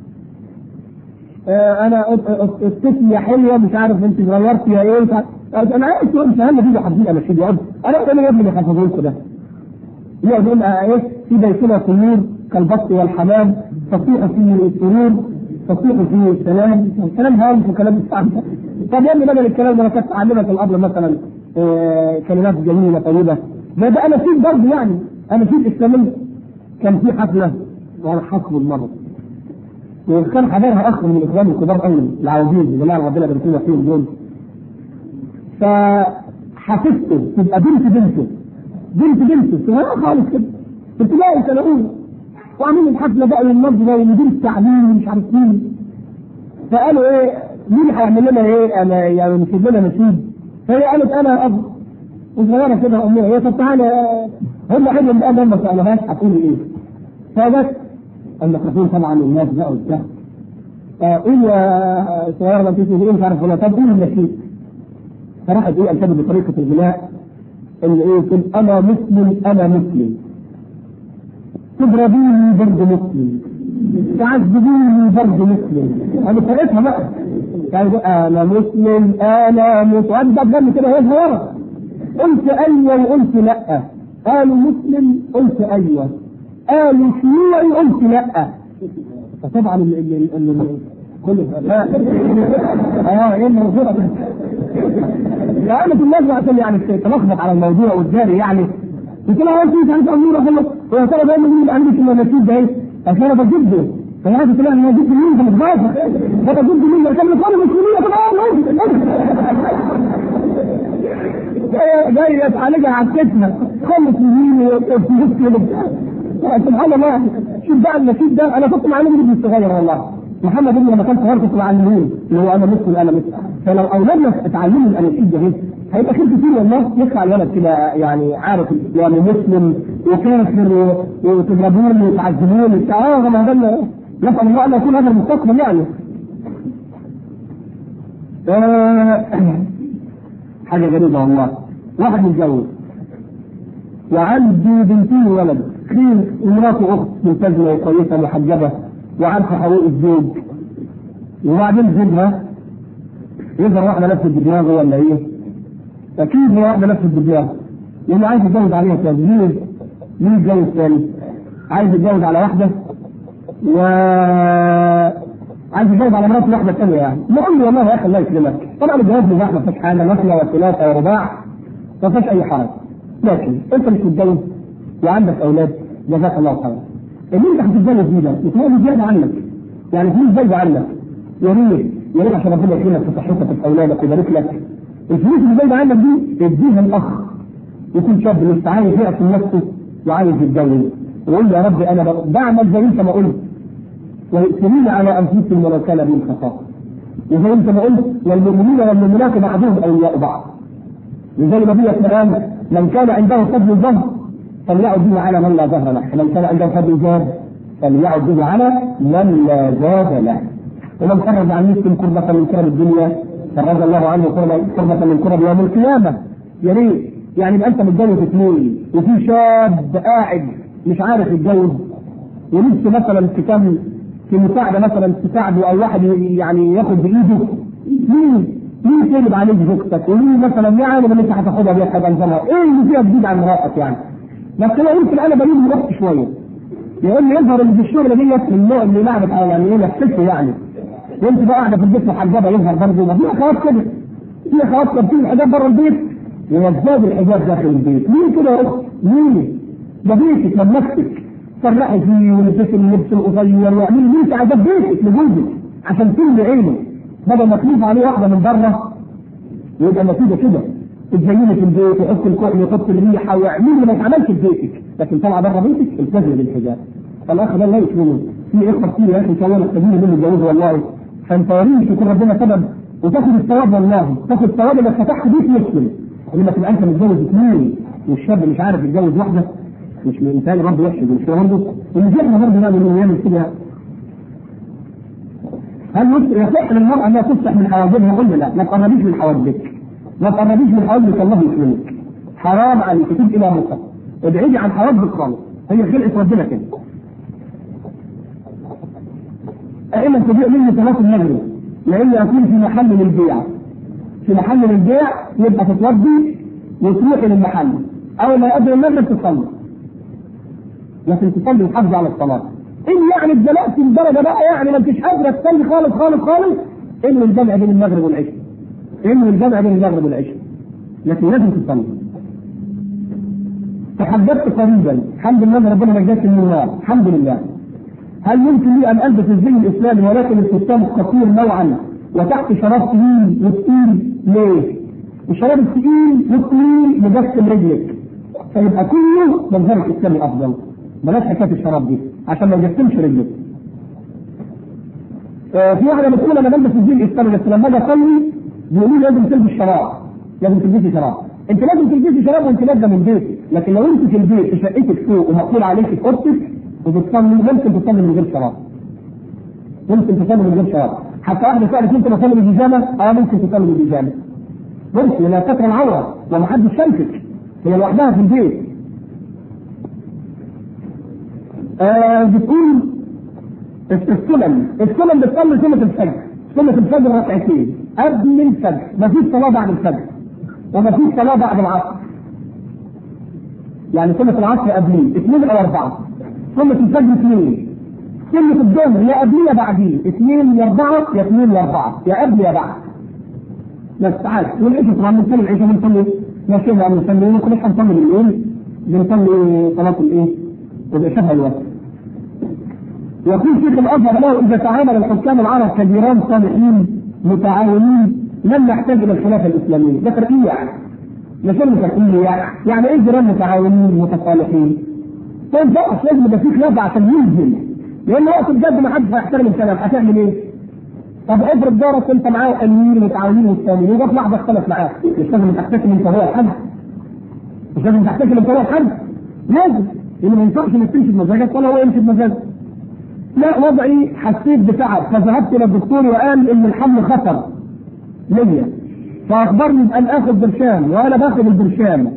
آه انا استثني يا حلوه مش عارف انت غيرت يا ايه انا عايز تقول مش اهم دي حافظين اناشيد يقعد انا انا يا ابني اللي حافظوا لكم ده يقعد يقول ايه في بيتنا طيور كالبط والحمام تصيح فيه السرور تصيح فيه السلام كلام هارف وكلام مستعمل طب يا ابني بدل الكلام ده انا كنت اعلمك الاب مثلا آه كلمات جميله طيبه ده ده انا فيه برضه يعني انا فيه اسلاميه كان في حفله وانا حاصل المره وكان حضرها اخ من الاخوان الكبار قوي العواجيز جماعه ربنا يبارك لنا فيهم دول فحفظته تبقى بنت بنته بنت بنته صغيره خالص كده كنت لاقي سنه اولى وعاملين الحفله بقى للنبض ده ومدير التعليم ومش عارف مين فقالوا ايه مين هيعمل لنا ايه انا يعني نسيب لنا نشيد فهي قالت انا اب وصغيره كده امها هي طب تعالى هم حلو الان هم ما سالوهاش هتقولي ايه فجت الميكروفون طبعا الناس بقى وبتاع قول يا صغيره ما تسمع ايه مش عارف ولا طب قول النشيد فراحت ايه التزم بطريقه الغناء ان ايه تقول انا مسلم انا مسلم تضربيني برضه مسلم تعذبيني برضه مسلم انا طريقتها بقى يعني بقى انا مسلم انا مسلم وقعدت بقى تغني كده وهي صغيره قلت ايوه وقلت لا قالوا مسلم قلت ايوه قالوا شيوعي قلت لا فطبعا ال ال ال كل لا اه ايه الموضوع ده؟ لعنة الناس عشان يعني تلخبط على الموضوع والجاري يعني قلت لها انت مش عارف اموره خلص ويا ترى ده مين اللي عندك النتيجه ده ايه؟ عشان انا بجده فانا عايز تقول انا جبت مين فمش بعرف ده بجد مين عشان الاخوان المسلمين طبعا جاي يتعالجها على الكتفه خلص يمين وفلوس سبحان الله شوف بقى النشيد ده انا كنت معلم ابني الصغير والله محمد ابني لما كان صغير كنت معلمين اللي هو انا مسلم انا مسلم فلو اولادنا اتعلموا الاناشيد ده هيبقى خير كتير والله يطلع الولد كده يعني عارف يعني مسلم وكافر وتضربون وتعذبون وبتاع اه ما ده نسال الله ان يكون هذا المستقبل يعني حاجه غريبه والله واحد متجوز وعنده بنتين وولد في امراته اخت ملتزمه وكويسه محجبه وعارفه حقوق الزوج وبعدين زوجها يظهر واحده لفت بدماغه ولا ايه؟ اكيد هي واحده لفت بدماغه لانه عايز يتجوز عليها تاني ليه؟ ليه يتجوز تاني؟ عايز يتجوز على واحده و عايز يتجوز على مرات واحده ثانيه يعني نقول له والله يا اخي الله يكرمك طبعا الجواز مباح ما فيهاش حاجه مثنى وثلاثه ورباع ما فيهاش اي حرج لكن انت مش متجوز وعندك اولاد جزاك الله خيرا اللي انت هتتجوز بيه ده يتهيألي زياده عنك يعني فلوس زايده عنك يا ريت يا ريت عشان ربنا يكرمك في صحتك في اولادك ويبارك لك الفلوس اللي زايده عنك دي اديها الاخ يكون شاب لسه عايز يعصم نفسه وعايز يتجوز ويقول له يا رب انا بعمل زي انت ما قلت ويؤثرون على انفسهم ولو كان بهم خصاصه وزي انت ما قلت والمؤمنين والمؤمنات بعضهم اولياء بعض وزي ما بيقول الان من كان عنده فضل الظهر فليعد به على من لا ظهر له ومن كان عنده فضل الجهاد فليعد به على من لا جاد له ومن فرج عن مسلم كربة من كرب الدنيا فرج الله عنه كربة من كرب يوم القيامة يا ريت يعني يبقى انت متجوز اثنين وفي شاب قاعد مش عارف يتجوز ونفسه مثلا تكمل في مساعده مثلا تساعده او واحد يعني ياخد بايده مين مين تقلب عليك زوجتك ومين مثلا يعلم ان انت هتاخدها بيها حاجه نظامها ايه اللي فيها جديد عن مراتك يعني بس انا يمكن انا بميل وقت شويه يقول لي يظهر ان في الشغل ديت من النوع اللي لعبت يعني ايه نفسته يعني وانت بقى قاعده في البيت محجبه يظهر برضه ما في اخوات كده في اخوات كده بتيجي الحجاب بره البيت ويزداد الحجاب داخل البيت مين كده يا اخت؟ مين؟ ده بيتك لمستك فرحي فيه ولبسي اللبس القصير واعملي اللي انت عايزاه بيتك لجوزك عشان تملي عينه بدل ما تلف عليه واحده من بره يبقى النتيجه كده تزيني في البيت ويحط الكحل ويحط الريحه ويعمل اللي ما اتعملش في بيتك لكن طالعه بره بيتك التزمي بالحجاب فالاخ ده لا يشمله في اخوه كتير يا اخي كانوا محتاجين منه يتجوزوا والله فانت يا ريت يكون ربنا سبب وتاخد الثواب والله تاخد الثواب اللي فتحت بيت مسلم لما تبقى انت متجوز اثنين والشاب مش عارف يتجوز واحده مش من انسان برضه وحش مش برضه ونجحنا برضه نعمل انه يعمل كده هل يصح للمرأة انها تفتح من حواجبها؟ قلنا لا ما تقربيش من حواجبك ما تقربيش من حواجبك الله يسلمك حرام عليك تجيب الى مصر ابعدي عن حواجبك خالص هي خلقة ربنا كده أئمة تبيع مني صلاة المغرب لأني أكون في محل للبيع في محل للبيع يبقى تتوضي وتروحي للمحل أول ما يقدم المغرب تصلي لكن تصلي وتحافظي على الصلاة إن يعني اتزنقت الدرجة بقى يعني ما انتش قادرة تصلي خالص خالص خالص إنه الجمع بين المغرب والعشاء إنه الجمع بين المغرب والعشاء لكن لازم تصلي تحدثت قريبا الحمد لله ربنا نجاك من النار الحمد لله هل يمكن لي ان البس الزي الاسلامي ولكن الفستان قصير نوعا وتحت شراب ثقيل وثقيل ليه؟ الشراب الثقيل والثقيل مجسم رجلك فيبقى كله منظرك اسلامي افضل بلاش حكايه الشراب دي عشان ما يجسمش رجلك آه في واحده بتقول انا بلبس الزي الاسلامي بس لما اجي اصلي بيقولوا لي لازم تلبس شراب لازم تلبسي شراب انت لازم تلبسي شراب وانت نازله من بيتك لكن لو انت في البيت في شقتك فوق ومقفول عليك في اوضتك وبتصلي ممكن تصلي من غير شراب ممكن تصلي من غير شراب حتى واحده سالت انت بصلي بالبيجامه اه ممكن تصلي بالبيجامه ممكن لا تكره العوره ومحدش شايفك هي لوحدها في البيت آه بتقول السنن السنن بتصلي سنة الفجر سنة الفجر ركعتين قبل الفجر مفيش صلاة بعد الفجر ومفيش صلاة بعد العصر يعني سنة العصر قبليه اثنين او اربعة سنة الفجر اثنين سنة الظهر يا قبليه يا بعديه اثنين يا اربعة يا اثنين يا اربعة يا قبل يا بعد بس تعال والعشاء طبعا بنصلي العشاء بنصلي ما شاء الله بنصلي ونقول احنا بنصلي بالليل بنصلي صلاة الايه؟ العشاء الوقت يقول شيخ الازهر له اذا تعامل الحكام العرب كجيران صالحين متعاونين لم نحتاج الى الخلافه الاسلاميه ده ترقيع مش ترقيع يعني ايه جيران متعاونين متصالحين؟ طيب بقى لازم يبقى في خلافه عشان ينزل لان وقت الجد ما حدش هيحترم الكلام هتعمل ايه؟ طب افرض جارك انت معاه امين متعاونين والثانيين وجت لحظه اختلف معاك مش لازم تحتكم انت هو الحد مش لازم تحتكم انت هو الحد لازم لان ما ينفعش انك تمشي بمزاجك ولا هو يمشي بمزاجك لا وضعي حسيت بتعب فذهبت الى الدكتور وقال ان الحمل خطر ليا فاخبرني بان اخذ برشام وانا باخذ البرشام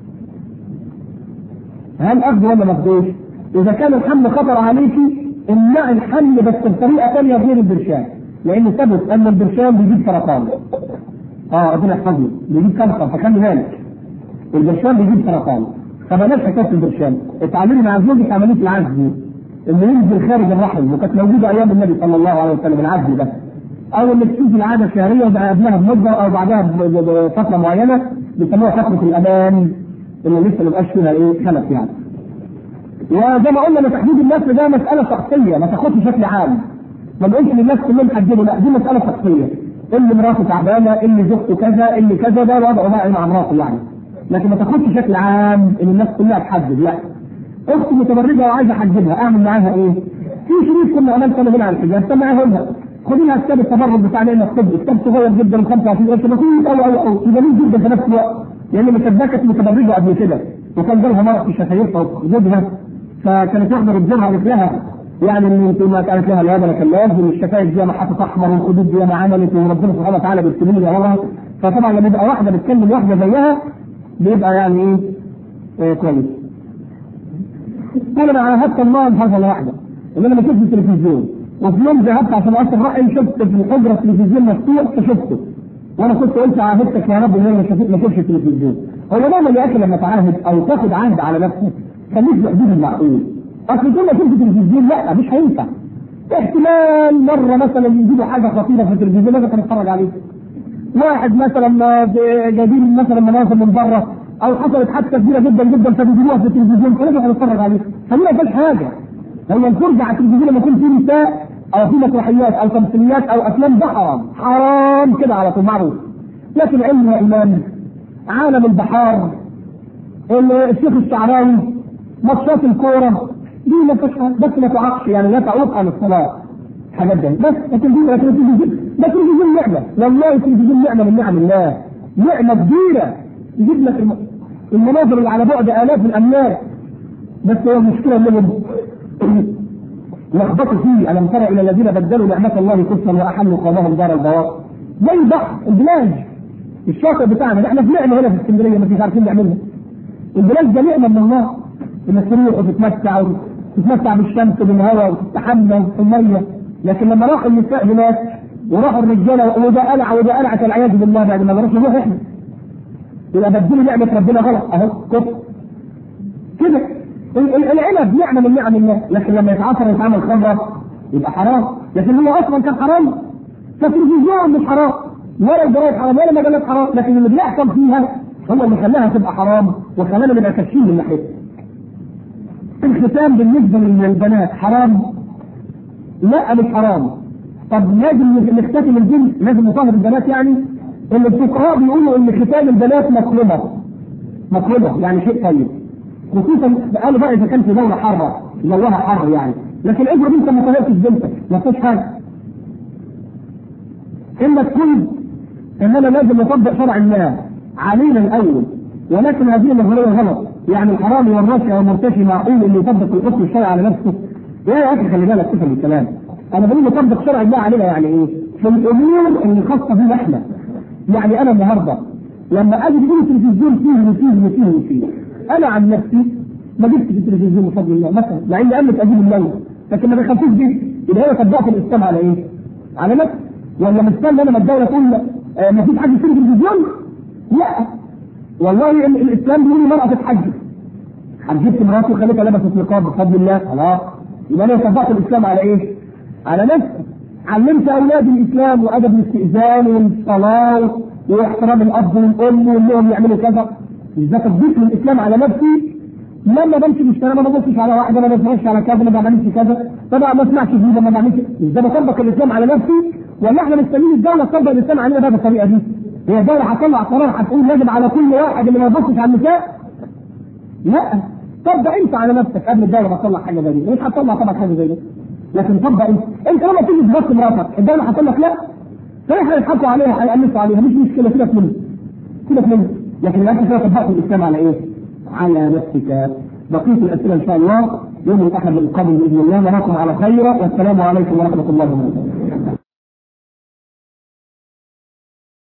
هل اخذ ولا ما اخذوش؟ اذا كان الحمل خطر عليكي امنعي الحمل بس بطريقه ثانيه غير البرشام لان ثبت ان البرشام بيجيب سرطان اه ربنا يحفظني بيجيب كانسر فخلي بالك البرشام بيجيب سرطان فبلاش حكايه البرشام اتعاملي مع زوجك عمليه العزل انه ينزل خارج الرحم وكانت موجوده ايام النبي صلى الله عليه وسلم العزل ده او انك تيجي العاده الشهريه وبقى قبلها بمده او بعدها بفتره معينه بيسموها فتره الامان اللي لسه ما بقاش فيها ايه خلف يعني. وزي ما قلنا ان تحديد النسل ده مساله شخصيه ما تاخدش بشكل عام. ما نقولش للناس كلهم حددوا لا دي مساله شخصيه. اللي مراته تعبانه، اللي زوجته كذا، اللي كذا ده وضعه بقى مع مراته يعني. لكن ما تاخدش بشكل عام ان الناس كلها تحدد لا. اختي متبرجه وعايزه احجبها اعمل معاها ايه؟ في شريط كنا عملت انا هنا على الحجاب سمعه لها خدي لها كتاب التبرد بتاع لنا الطب كتاب صغير جدا 25 قرش بسيط قوي قوي قوي جميل جدا في نفس الوقت لان المسدسه كانت متبرجه قبل كده وكان جالها مرض في شفايفها وجوزها فكانت واحده بتزورها قالت لها يعني ان انت ما قالت لها لا ده انا كان لازم الشفايف دي ما حطت احمر والخدود دي ما عملت وربنا سبحانه وتعالى بيكتب لي ورا فطبعا لما يبقى واحده بتكلم واحده زيها بيبقى يعني ايه, إيه كويس. انا عاهدت الله بحاجه واحده ان انا ما شفتش التلفزيون وفي يوم ذهبت عشان اصل رايي شفت في الحجره التلفزيون مفتوح فشفته وانا كنت قلت عاهدتك يا رب ان انا ما اشوفش التلفزيون هو دايما يا اخي لما تعاهد او تاخد عهد على نفسك خليك في حدود المعقول اصل كل ما شفت التلفزيون لا مش هينفع احتمال مره مثلا يجيبوا حاجه خطيره في التلفزيون لازم نتفرج عليها واحد مثلا جايبين مثلا مناظر من بره او حصلت حادثه كبيره جدا جدا فبيجيبوها في التلفزيون فلازم هنتفرج عليها فما فيش حاجه هي الفرجه على التلفزيون لما يكون في نساء او في مسرحيات او تمثيليات او افلام ده حرام حرام كده على طول معروف لكن علم الايمان عالم البحار الشيخ الشعراوي ماتشات الكوره دي ما فيش بس ما تعقش يعني لا تعوق عن الصلاه حاجات دي بس لكن دي لكن التلفزيون ده التلفزيون نعمه والله التلفزيون نعمه من نعم الله نعمه كبيره يجيب لك المناظر اللي على بعد الاف الاميال بس هو المشكله انهم لخبطوا فيه الم ترى الى الذين بدلوا نعمه الله كفرا واحلوا قومهم دار البوار زي البحر البلاج الشاطئ بتاعنا ده احنا في نعمه هنا في اسكندريه ما فيش عارفين نعملها البلاج ده نعمه من الله انك تروح وتتمتع وتتمتع بالشمس وبالهواء وتستحمى في الميه لكن لما راحوا النساء هناك وراحوا الرجاله وده قلع وده قلع والعياذ بالله بعد ما نروح نروح احنا يبقى بدلوا نعمه ربنا غلط اهو كفر كده العنب نعمه من نعم الله لكن لما يتعصر ويتعمل خمره يبقى حرام لكن هو اصلا كان حرام فالتلفزيون مش حرام ولا الجرايد حرام ولا مجلات حرام لكن اللي بيحصل فيها هو اللي خلاها تبقى حرام وخلانا نبقى كاشفين من ناحيتها الختام بالنسبه للبنات حرام لا مش حرام طب لازم نختتم الجن لازم نطهر البنات يعني ان الفقهاء بيقولوا ان ختام البنات مطلوبه مطلوبه يعني شيء طيب خصوصا قالوا بقى اذا كان في دوله حاره جوها حر يعني لكن افرض انت ما طهرتش بنتك ما فيش حاجه اما تكون ان انا لازم اطبق شرع الله علينا الاول ولكن هذه النظريه غلط يعني الحرامي والراشي او المرتشي معقول انه يطبق الحكم الشرعي على نفسه يا اخي خلي بالك تفهم الكلام انا بقول نطبق شرع الله علينا يعني ايه؟ في الامور اللي خاصه بينا احنا يعني انا النهارده لما اجي تقول التلفزيون فيه وفيه وفيه وفيه انا عن نفسي ما جبتش التلفزيون بفضل الله مثلا مع اني قلت اجيب الليل لكن ما دخلتوش بيه يبقى هي طبقت الاسلام على ايه؟ على نفسي ولا مستني انا ما الدوله تقول آه ما فيش حد يشتري تلفزيون؟ لا والله الاسلام بيقول المراه تتحجب حجبت مراتي وخليتها لبست نقاب بفضل الله خلاص يبقى انا طبقت الاسلام على ايه؟ على نفسي علمت اولادي الاسلام وادب الاستئذان والصلاه واحترام الاب والام وانهم يعملوا كذا اذا تطبيق الاسلام على نفسي لما بمشي في الشارع ما ببصش على واحده ما بسمعش على كذا ما بعملش كذا طبعا ما اسمعش دي ما بعملش ده بطبق الاسلام على نفسي ولا احنا مستنيين الدوله تطبق الاسلام علينا بقى بالطريقه دي هي الدوله هتطلع قرار هتقول يجب على كل واحد اللي ما يبصش على النساء لا طبق انت على نفسك قبل الدوله ما تطلع حاجه زي دي مش هتطلع طبعا حاجه زي دي لكن طبق انت انت لما تيجي تبص مراتك الدوله هتقول لك لا فاحنا هيضحكوا عليها هيقلصوا عليها مش مشكله سيبك منه سيبك منه لكن انت كده طبقت الاسلام على ايه؟ على نفسك بقيه الاسئله ان شاء الله يوم الاحد القادم باذن الله نراكم على خير والسلام عليكم ورحمه الله وبركاته